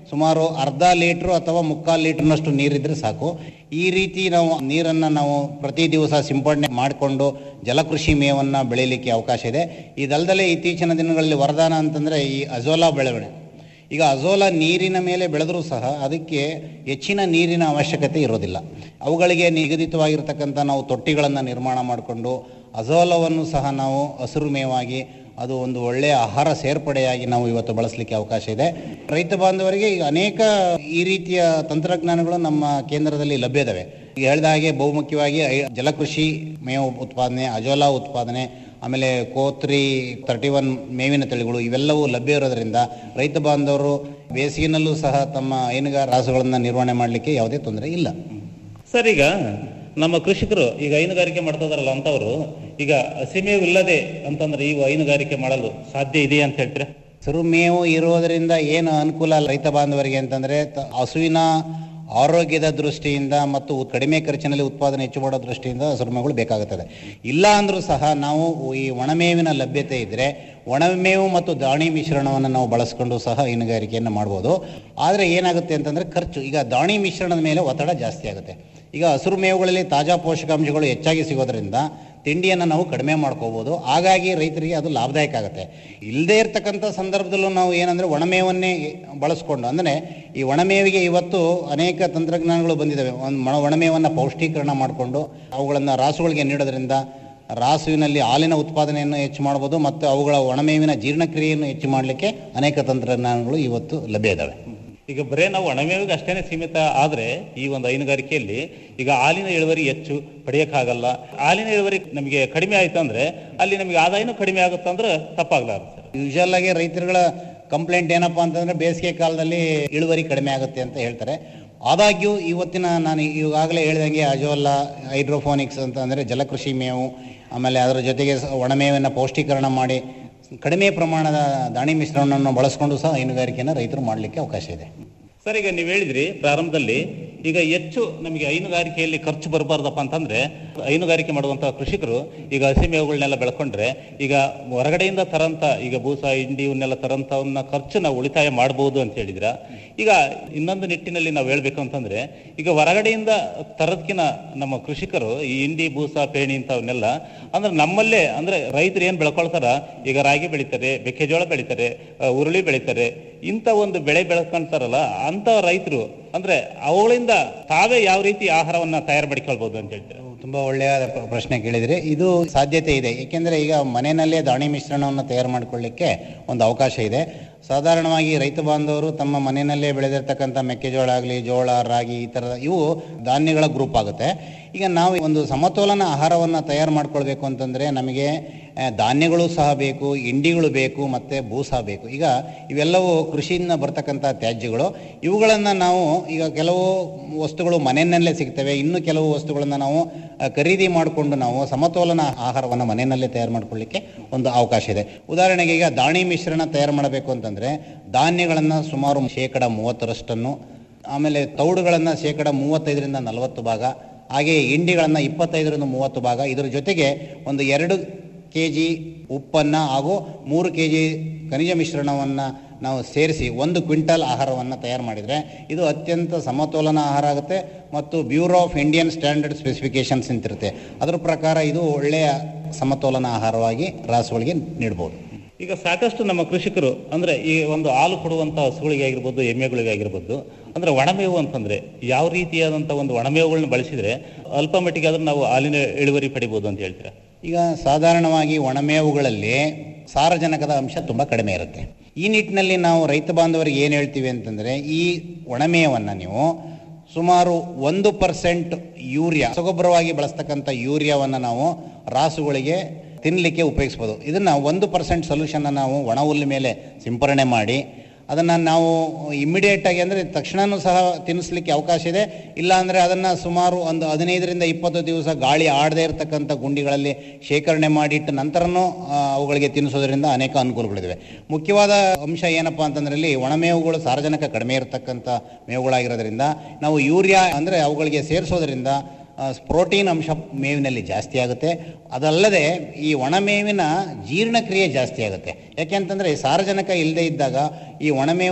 ಸುಮಾರು ಅರ್ಧ ಲೀಟ್ರು ಅಥವಾ ಮುಕ್ಕಾಲು ಲೀಟರ್ನಷ್ಟು ನೀರಿದ್ರೆ ಸಾಕು ಈ ರೀತಿ ನಾವು ನೀರನ್ನು ನಾವು ಪ್ರತಿ ದಿವಸ ಸಿಂಪಡಣೆ ಮಾಡಿಕೊಂಡು ಜಲಕೃಷಿ ಮೇವನ್ನು ಬೆಳೀಲಿಕ್ಕೆ ಅವಕಾಶ ಇದೆ ಇದಲ್ಲದೆ ಇತ್ತೀಚಿನ ದಿನಗಳಲ್ಲಿ ವರದಾನ ಅಂತಂದರೆ ಈ ಅಜೋಲಾ ಬೆಳವಣಿಗೆ ಈಗ ಅಜೋಲಾ ನೀರಿನ ಮೇಲೆ ಬೆಳೆದರೂ ಸಹ ಅದಕ್ಕೆ ಹೆಚ್ಚಿನ ನೀರಿನ ಅವಶ್ಯಕತೆ ಇರೋದಿಲ್ಲ ಅವುಗಳಿಗೆ ನಿಗದಿತವಾಗಿರ್ತಕ್ಕಂಥ ನಾವು ತೊಟ್ಟಿಗಳನ್ನು ನಿರ್ಮಾಣ ಮಾಡಿಕೊಂಡು ಅಜೋಲವನ್ನು ಸಹ ನಾವು ಹಸಿರು ಮೇವಾಗಿ ಅದು ಒಂದು ಒಳ್ಳೆಯ ಆಹಾರ ಸೇರ್ಪಡೆಯಾಗಿ ನಾವು ಇವತ್ತು ಬಳಸಲಿಕ್ಕೆ ಅವಕಾಶ ಇದೆ ರೈತ ಬಾಂಧವರಿಗೆ ಈಗ ಅನೇಕ ಈ ರೀತಿಯ ತಂತ್ರಜ್ಞಾನಗಳು ನಮ್ಮ ಕೇಂದ್ರದಲ್ಲಿ ಲಭ್ಯ ಇದಾವೆ ಈಗ ಹೇಳಿದ ಹಾಗೆ ಬಹುಮುಖ್ಯವಾಗಿ ಐ- ಜಲಕೃಷಿ ಮೇವು ಉತ್ಪಾದನೆ ಅಜೋಲಾ ಉತ್ಪಾದನೆ ಆಮೇಲೆ ಕೋತ್ರಿ ತರ್ಟಿ ಒನ್ ಮೇವಿನ ತಳಿಗಳು ಇವೆಲ್ಲವೂ ಲಭ್ಯ ಇರೋದ್ರಿಂದ ರೈತ ಬಾಂಧವರು ಬೇಸಿಗೆನಲ್ಲೂ ಸಹ ತಮ್ಮ ಹೈನುಗಾರ ರಾಸುಗಳನ್ನು ನಿರ್ವಹಣೆ ಮಾಡಲಿಕ್ಕೆ ಯಾವುದೇ ತೊಂದರೆ ಇಲ್ಲ ಸರ್ ಈಗ ನಮ್ಮ ಕೃಷಿಕರು ಈಗ ಹೈನುಗಾರಿಕೆ ಮಾಡ್ತಾ ಇದಾರಲ್ಲ ಅಂತವರು ಈಗ ಹಸಿಮೇವು ಇಲ್ಲದೆ ಅಂತಂದ್ರೆ ಈ ಹೈನುಗಾರಿಕೆ ಮಾಡಲು ಸಾಧ್ಯ ಇದೆಯಾ ಅಂತ ಹೇಳ್ತೀರಾ ಹಸಿರು ಮೇವು ಇರೋದರಿಂದ ಏನು ಅನುಕೂಲ ರೈತ ಬಾಂಧವರಿಗೆ ಅಂತಂದ್ರೆ ತ- ಹಸುವಿನ ಆರೋಗ್ಯದ ದೃಷ್ಟಿಯಿಂದ ಮತ್ತು ಕಡಿಮೆ ಖರ್ಚಿನಲ್ಲಿ ಉತ್ಪಾದನೆ ಹೆಚ್ಚು ಮಾಡೋ ದೃಷ್ಟಿಯಿಂದ ಹಸಿರು ಮೇವುಗಳು ಬೇಕಾಗುತ್ತದೆ ಇಲ್ಲ ಅಂದರೂ ಸಹ ನಾವು ಈ ಒಣಮೇವಿನ ಲಭ್ಯತೆ ಇದ್ದರೆ ಒಣಮೇವು ಮತ್ತು ದಾಣಿ ಮಿಶ್ರಣವನ್ನು ನಾವು ಬಳಸ್ಕೊಂಡು ಸಹ ಹೈನುಗಾರಿಕೆಯನ್ನು ಮಾಡ್ಬೋದು ಆದರೆ ಏನಾಗುತ್ತೆ ಅಂತಂದರೆ ಖರ್ಚು ಈಗ ದಾಣಿ ಮಿಶ್ರಣದ ಮೇಲೆ ಒತ್ತಡ ಜಾಸ್ತಿ ಆಗುತ್ತೆ ಈಗ ಹಸಿರು ಮೇವುಗಳಲ್ಲಿ ತಾಜಾ ಪೋಷಕಾಂಶಗಳು ಹೆಚ್ಚಾಗಿ ಸಿಗೋದ್ರಿಂದ ತಿಂಡಿಯನ್ನು ನಾವು ಕಡಿಮೆ ಮಾಡ್ಕೋಬೋದು ಹಾಗಾಗಿ ರೈತರಿಗೆ ಅದು ಲಾಭದಾಯಕ ಆಗುತ್ತೆ ಇಲ್ಲದೇ ಇರತಕ್ಕಂಥ ಸಂದರ್ಭದಲ್ಲೂ ನಾವು ಏನಂದರೆ ಒಣಮೇವನ್ನೇ ಬಳಸ್ಕೊಂಡು ಅಂದರೆ ಈ ಒಣಮೇವಿಗೆ ಇವತ್ತು ಅನೇಕ ತಂತ್ರಜ್ಞಾನಗಳು ಬಂದಿದ್ದಾವೆ ಒಂದು ಮಣ ಒಣಮೇವನ್ನು ಪೌಷ್ಟೀಕರಣ ಮಾಡಿಕೊಂಡು ಅವುಗಳನ್ನು ರಾಸುಗಳಿಗೆ ನೀಡೋದ್ರಿಂದ ರಾಸುವಿನಲ್ಲಿ ಹಾಲಿನ ಉತ್ಪಾದನೆಯನ್ನು ಹೆಚ್ಚು ಮಾಡ್ಬೋದು ಮತ್ತು ಅವುಗಳ ಒಣಮೇವಿನ ಜೀರ್ಣಕ್ರಿಯೆಯನ್ನು ಹೆಚ್ಚು ಮಾಡಲಿಕ್ಕೆ ಅನೇಕ ತಂತ್ರಜ್ಞಾನಗಳು ಇವತ್ತು ಲಭ್ಯ ಇದ್ದಾವೆ ಈಗ ಬರೇ ನಾವು ಒಣಮೇವಿಗೆ ಅಷ್ಟೇನೆ ಸೀಮಿತ ಆದ್ರೆ ಈ ಒಂದು ಹೈನುಗಾರಿಕೆಯಲ್ಲಿ ಈಗ ಹಾಲಿನ ಇಳುವರಿ ಹೆಚ್ಚು ಪಡೆಯಕ್ಕಾಗಲ್ಲ ಹಾಲಿನ ಇಳುವರಿ ನಮಗೆ ಕಡಿಮೆ ಆಯ್ತು ಅಂದ್ರೆ ಅಲ್ಲಿ ನಮಗೆ ಆದಾಯನೂ ಕಡಿಮೆ ಆಗುತ್ತೆ ಅಂದ್ರೆ ತಪ್ಪಾಗ್ಲಾರ ಸರ್ ಯೂಶಲ್ ಆಗಿ ರೈತರುಗಳ ಕಂಪ್ಲೇಂಟ್ ಏನಪ್ಪಾ ಅಂತಂದ್ರೆ ಬೇಸಿಗೆ ಕಾಲದಲ್ಲಿ ಇಳುವರಿ ಕಡಿಮೆ ಆಗುತ್ತೆ ಅಂತ ಹೇಳ್ತಾರೆ ಆದಾಗ್ಯೂ ಇವತ್ತಿನ ನಾನು ಈಗಾಗಲೇ ಹೇಳಿದಂಗೆ ಅಜೋಲ್ಲ ಹೈಡ್ರೋಫೋನಿಕ್ಸ್ ಅಂತ ಅಂದರೆ ಜಲಕೃಷಿ ಮೇವು ಆಮೇಲೆ ಅದರ ಜೊತೆಗೆ ಸ- ಒಣಮೇವನ್ನು ಪೌಷ್ಟೀಕರಣ ಮಾಡಿ ಕಡಿಮೆ ಪ್ರಮಾಣದ ದಾಣಿ ಮಿಶ್ರಣವನ್ನು ಬಳಸ್ಕೊಂಡು ಸಹ ಹೈನುಗಾರಿಕೆಯನ್ನು ರೈತರು ಮಾಡಲಿಕ್ಕೆ ಅವಕಾಶ ಇದೆ ಸರ್ ಈಗ ನೀವು ಹೇಳಿದ್ರಿ ಪ್ರಾರಂಭದಲ್ಲಿ ಈಗ ಹೆಚ್ಚು ನಮಗೆ ಹೈನುಗಾರಿಕೆಯಲ್ಲಿ ಖರ್ಚು ಬರಬಾರ್ದಪ್ಪ ಅಂತಂದ್ರೆ ಹೈನುಗಾರಿಕೆ ಮಾಡುವಂತಹ ಕೃಷಿಕರು ಈಗ ಹಸಿ ಮೇವುಗಳನ್ನೆಲ್ಲ ಬೆಳ್ಕೊಂಡ್ರೆ ಈಗ ಹೊರಗಡೆಯಿಂದ ತರಂತ ಈಗ ಬೂಸ ಹಿಂಡಿ ಇವನ್ನೆಲ್ಲ ತರಂತವನ್ನ ಖರ್ಚು ನಾವು ಉಳಿತಾಯ ಮಾಡಬಹುದು ಅಂತ ಹೇಳಿದ್ರ ಈಗ ಇನ್ನೊಂದು ನಿಟ್ಟಿನಲ್ಲಿ ನಾವು ಹೇಳ್ಬೇಕು ಅಂತಂದ್ರೆ ಈಗ ಹೊರಗಡೆಯಿಂದ ತರದ್ಕಿನ ನಮ್ಮ ಕೃಷಿಕರು ಈ ಹಿಂಡಿ ಬೂಸ ಪೇಣಿ ಇಂಥವನ್ನೆಲ್ಲ ಅಂದ್ರೆ ನಮ್ಮಲ್ಲೇ ಅಂದ್ರೆ ರೈತರು ಏನ್ ಬೆಳ್ಕೊಳ್ತಾರ ಈಗ ರಾಗಿ ಬೆಳಿತಾರೆ ಮೆಕ್ಕೆಜೋಳ ಬೆಳಿತಾರೆ ಆ, ಉರುಳಿ ಬೆಳಿತಾರೆ ಇಂಥ ಒಂದು ಬೆಳೆ ಬೆಳ್ಕೊಂತಾರಲ್ಲ ಅಂತ ರೈತರು ಅಂದ್ರೆ ಅವುಗಳಿಂದ ತಾವೇ ಯಾವ ರೀತಿ ಆಹಾರವನ್ನ ತಯಾರು ಮಾಡಿಕೊಳ್ಬಹುದು ಅಂತ ಹೇಳ್ತಾರೆ ತುಂಬ ಒಳ್ಳೆಯ ಪ್ರ- ಪ್ರಶ್ನೆ ಕೇಳಿದರೆ ಇದು ಸಾಧ್ಯತೆ ಇದೆ ಏಕೆಂದರೆ ಈಗ ಮನೆಯಲ್ಲೇ ದಾಣಿ ಮಿಶ್ರಣವನ್ನು ತಯಾರು ಮಾಡಿಕೊಳ್ಳಿಕ್ಕೆ ಒಂದು ಅವಕಾಶ ಇದೆ ಸಾಧಾರಣವಾಗಿ ರೈತ ಬಾಂಧವರು ತಮ್ಮ ಮನೆಯಲ್ಲೇ ಬೆಳೆದಿರ್ತಕ್ಕಂಥ ಮೆಕ್ಕೆಜೋಳ ಆಗಲಿ ಜೋಳ ರಾಗಿ ಈ ಥರದ ಇವು ಧಾನ್ಯಗಳ ಗ್ರೂಪ್ ಆಗುತ್ತೆ ಈಗ ನಾವು ಒಂದು ಸಮತೋಲನ ಆಹಾರವನ್ನು ತಯಾರು ಮಾಡ್ಕೊಳ್ಬೇಕು ಅಂತಂದರೆ ನಮಗೆ ಆ, ಧಾನ್ಯಗಳು ಸಹ ಬೇಕು ಹಿಂಡಿಗಳು ಬೇಕು ಮತ್ತು ಬೂಸ ಬೇಕು ಈಗ ಇವೆಲ್ಲವೂ ಕೃಷಿಯಿಂದ ಬರ್ತಕ್ಕಂಥ ತ್ಯಾಜ್ಯಗಳು ಇವುಗಳನ್ನು ನಾವು ಈಗ ಕೆಲವು ವಸ್ತುಗಳು ಮನೆಯಲ್ಲೇ ಸಿಗ್ತವೆ ಇನ್ನು ಕೆಲವು ವಸ್ತುಗಳನ್ನು ನಾವು ಆ, ಖರೀದಿ ಮಾಡಿಕೊಂಡು ನಾವು ಸಮತೋಲನ ಆಹಾರವನ್ನು ಮನೆಯಲ್ಲೇ ತಯಾರು ಮಾಡ್ಕೊಳ್ಳಿಕ್ಕೆ ಒಂದು ಅವಕಾಶ ಇದೆ ಉದಾಹರಣೆಗೆ ಈಗ ದಾಣಿ ಮಿಶ್ರಣ ತಯಾರು ಮಾಡಬೇಕು ಅಂತಂದರೆ ಧಾನ್ಯಗಳನ್ನು ಸುಮಾರು ಶೇಕಡ ಮೂವತ್ತರಷ್ಟನ್ನು ಆಮೇಲೆ ತೌಡುಗಳನ್ನು ಶೇಕಡ ಮೂವತ್ತೈದರಿಂದ ನಲವತ್ತು ಭಾಗ ಹಾಗೆಯೇ ಹಿಂಡಿಗಳನ್ನು ಇಪ್ಪತ್ತೈದರಿಂದ ಮೂವತ್ತು ಭಾಗ ಇದರ ಜೊತೆಗೆ ಒಂದು ಎರಡು ಕೆ ಜಿ ಉಪ್ಪನ್ನು ಹಾಗೂ ಮೂರು ಕೆ ಜಿ ಖನಿಜ ಮಿಶ್ರಣವನ್ನು ನಾವು ಸೇರಿಸಿ ಒಂದು ಕ್ವಿಂಟಲ್ ಆಹಾರವನ್ನು ತಯಾರು ಮಾಡಿದರೆ ಇದು ಅತ್ಯಂತ ಸಮತೋಲನ ಆಹಾರ ಆಗುತ್ತೆ ಮತ್ತು bureau of Indian standard specifications ಅಂತಿರುತ್ತೆ ಅದರ ಪ್ರಕಾರ ಇದು ಒಳ್ಳೆಯ ಸಮತೋಲನ ಆಹಾರವಾಗಿ ರಾಸುಗಳಿಗೆ ನೀಡ್ಬೋದು ಈಗ ಸಾಕಷ್ಟು ನಮ್ಮ ಕೃಷಿಕರು ಅಂದ್ರೆ ಈ ಒಂದು ಹಾಲು ಕೊಡುವಂತ ಹಸುಗಳಿಗೆ ಆಗಿರ್ಬೋದು ಎಮ್ಮೆಗಳಿಗೆ ಆಗಿರ್ಬೋದು ಅಂದ್ರೆ ಒಣಮೇವು ಅಂತಂದ್ರೆ ಯಾವ ರೀತಿಯಾದಂತ ಒಂದು ಒಣಮೇವುಗಳನ್ನ ಬಳಸಿದ್ರೆ ಅಲ್ಪ ಮಟ್ಟಿಗೆ ಆದ್ರೂ ನಾವು ಹಾಲಿನ ಇಳುವರಿ ಪಡಿಬಹುದು ಅಂತ ಹೇಳ್ತೀರಾ ಈಗ ಸಾಧಾರಣವಾಗಿ ಒಣಮೇವುಗಳಲ್ಲಿ ಸಾರಜನಕದ ಅಂಶ ತುಂಬ ಕಡಿಮೆ ಇರುತ್ತೆ ಈ ನಿಟ್ಟಿನಲ್ಲಿ ನಾವು ರೈತ ಬಾಂಧವರಿಗೆ ಏನು ಹೇಳ್ತೀವಿ ಅಂತಂದರೆ ಈ ಒಣಮೇವನ್ನು ನೀವು ಸುಮಾರು ಒಂದು ಪರ್ಸೆಂಟ್ ಯೂರಿಯಾ ರಸಗೊಬ್ಬರವಾಗಿ ಬಳಸ್ತಕ್ಕಂಥ ಯೂರಿಯಾವನ್ನು ನಾವು ರಾಸುಗಳಿಗೆ ತಿನ್ನಲಿಕ್ಕೆ ಉಪಯೋಗಿಸ್ಬೋದು ಇದನ್ನು ಒಂದು ಪರ್ಸೆಂಟ್ ಸೊಲ್ಯೂಷನ್ನ ನಾವು ಒಣ ಹುಲ್ಲು ಮೇಲೆ ಸಿಂಪರಣೆ ಮಾಡಿ ಅದನ್ನು ನಾವು ಇಮ್ಮಿಡಿಯೇಟ್ ಆಗಿ ಅಂದರೆ ತಕ್ಷಣವೂ ಸಹ ತಿನ್ನಿಸ್ಲಿಕ್ಕೆ ಅವಕಾಶ ಇದೆ ಇಲ್ಲ ಅಂದರೆ ಅದನ್ನು ಸುಮಾರು ಒಂದು ಹದಿನೈದರಿಂದ ಇಪ್ಪತ್ತು ದಿವಸ ಗಾಳಿ ಆಡದೇ ಇರತಕ್ಕಂಥ ಗುಂಡಿಗಳಲ್ಲಿ ಶೇಖರಣೆ ಮಾಡಿಟ್ಟು ನಂತರನೂ ಆ, ಅವುಗಳಿಗೆ ತಿನ್ನಿಸೋದ್ರಿಂದ ಅನೇಕ ಅನುಕೂಲಗಳಿವೆ ಮುಖ್ಯವಾದ ಅಂಶ ಏನಪ್ಪ ಅಂತಂದ್ರೆ ಇಲ್ಲಿ ಒಣಮೇವುಗಳು ಸಾರಜನಕ ಕಡಿಮೆ ಇರತಕ್ಕಂಥ ಮೇವುಗಳಾಗಿರೋದ್ರಿಂದ ನಾವು ಯೂರಿಯಾ ಅಂದರೆ ಅವುಗಳಿಗೆ ಸೇರಿಸೋದ್ರಿಂದ ಆ, ಪ್ರೋಟೀನ್ ಅಂಶ ಮೇವಿನಲ್ಲಿ ಜಾಸ್ತಿ ಆಗುತ್ತೆ ಅದಲ್ಲದೆ ಈ ಒಣಮೇವಿನ ಜೀರ್ಣಕ್ರಿಯೆ ಜಾಸ್ತಿ ಆಗುತ್ತೆ ಯಾಕೆಂತಂದರೆ ಸಾರಜನಕ ಇಲ್ಲದೆ ಇದ್ದಾಗ ಈ ಒಣಮೇವು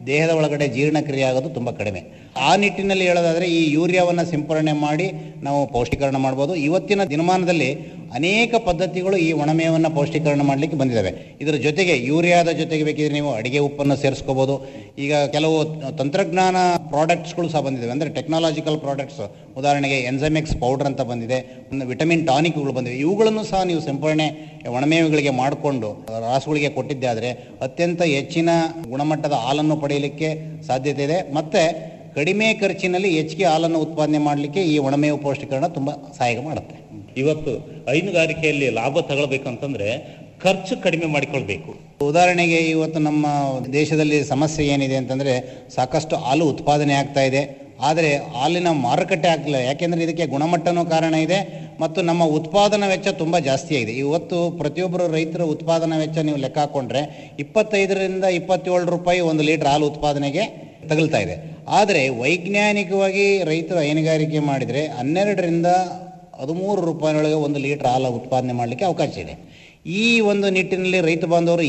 ದೇಹದ ಒಳಗಡೆ ಜೀರ್ಣಕ್ರಿಯೆ ಆಗೋದು ತುಂಬ ಕಡಿಮೆ ಆ ನಿಟ್ಟಿನಲ್ಲಿ ಹೇಳೋದಾದ್ರೆ ಈ ಯೂರಿಯಾವನ್ನು ಸಿಂಪರಣೆ ಮಾಡಿ ನಾವು ಪೌಷ್ಟೀಕರಣ ಮಾಡ್ಬೋದು ಇವತ್ತಿನ ದಿನಮಾನದಲ್ಲಿ ಅನೇಕ ಪದ್ಧತಿಗಳು ಈ ಒಣಮೇವನ್ನು ಪೌಷ್ಟೀಕರಣ ಮಾಡಲಿಕ್ಕೆ ಬಂದಿದ್ದಾವೆ ಇದರ ಜೊತೆಗೆ ಯೂರಿಯಾದ ಜೊತೆಗೆ ಬೇಕಿದ್ರೆ ನೀವು ಅಡಿಗೆ ಉಪ್ಪನ್ನು ಸೇರಿಸ್ಕೋಬೋದು ಈಗ ಕೆಲವು ತಂತ್ರಜ್ಞಾನ ಪ್ರಾಡಕ್ಟ್ಸ್ಗಳು ಸಹ ಬಂದಿದ್ದಾವೆ ಅಂದರೆ ಟೆಕ್ನಾಲಜಿಕಲ್ ಪ್ರಾಡಕ್ಟ್ಸ್ ಉದಾಹರಣೆಗೆ ಎನ್ಸಮೆಕ್ಸ್ ಪೌಡರ್ ಅಂತ ಬಂದಿದೆ ಒಂದು ವಿಟಮಿನ್ ಟಾನಿಕ್ಗಳು ಬಂದಿವೆ ಇವುಗಳನ್ನು ಸಹ ನೀವು ಸಿಂಪರಣೆ ಒಣಮೇವುಗಳಿಗೆ ಮಾಡಿಕೊಂಡು ರಾಸುಗಳಿಗೆ ಕೊಟ್ಟಿದ್ದೆ ಆದರೆ ಅತ್ಯಂತ ಹೆಚ್ಚಿನ ಗುಣಮಟ್ಟದ ಹಾಲನ್ನು ಪಡೆಯಲಿಕ್ಕೆ ಸಾಧ್ಯತೆ ಇದೆ ಮತ್ತು ಕಡಿಮೆ ಖರ್ಚಿನಲ್ಲಿ ಹೆಚ್ಚಿಗೆ ಹಾಲನ್ನು ಉತ್ಪಾದನೆ ಮಾಡಲಿಕ್ಕೆ ಈ ಒಣಮೇವು ಪೌಷ್ಟೀಕರಣ ತುಂಬ ಸಹಾಯ ಮಾಡುತ್ತೆ ಇವತ್ತು ಹೈನುಗಾರಿಕೆಯಲ್ಲಿ ಲಾಭ ತಗೊಳ್ಬೇಕಂತಂದ್ರೆ ಖರ್ಚು ಕಡಿಮೆ ಮಾಡಿಕೊಳ್ಬೇಕು ಉದಾಹರಣೆಗೆ ಇವತ್ತು ನಮ್ಮ ದೇಶದಲ್ಲಿ ಸಮಸ್ಯೆ ಏನಿದೆ ಅಂತಂದ್ರೆ ಸಾಕಷ್ಟು ಹಾಲು ಉತ್ಪಾದನೆ ಆಗ್ತಾ ಇದೆ ಆದರೆ ಹಾಲಿನ ಮಾರುಕಟ್ಟೆ ಆಗ್ತಿಲ್ಲ ಯಾಕೆಂದ್ರೆ ಇದಕ್ಕೆ ಗುಣಮಟ್ಟನೂ ಕಾರಣ ಇದೆ ಮತ್ತು ನಮ್ಮ ಉತ್ಪಾದನಾ ವೆಚ್ಚ ತುಂಬ ಜಾಸ್ತಿ ಆಗಿದೆ ಇವತ್ತು ಪ್ರತಿಯೊಬ್ಬರು ರೈತರ ಉತ್ಪಾದನಾ ವೆಚ್ಚ ನೀವು ಲೆಕ್ಕ ಹಾಕೊಂಡ್ರೆ ಇಪ್ಪತ್ತೈದರಿಂದ ಇಪ್ಪತ್ತೇಳು ರೂಪಾಯಿ ಒಂದು ಲೀಟರ್ ಹಾಲು ಉತ್ಪಾದನೆಗೆ ತಗಲ್ತಾ ಇದೆ ಆದರೆ ವೈಜ್ಞಾನಿಕವಾಗಿ ರೈತರು ಹೈನುಗಾರಿಕೆ ಮಾಡಿದರೆ ಹನ್ನೆರಡರಿಂದ ಹದಿಮೂರು ರೂಪಾಯಿನೊಳಗೆ ಒಂದು ಲೀಟರ್ ಹಾಲು ಉತ್ಪಾದನೆ ಮಾಡಲಿಕ್ಕೆ ಅವಕಾಶ ಇದೆ ಈ ಒಂದು ನಿಟ್ಟಿನಲ್ಲಿ ರೈತ ಬಾಂಧವರು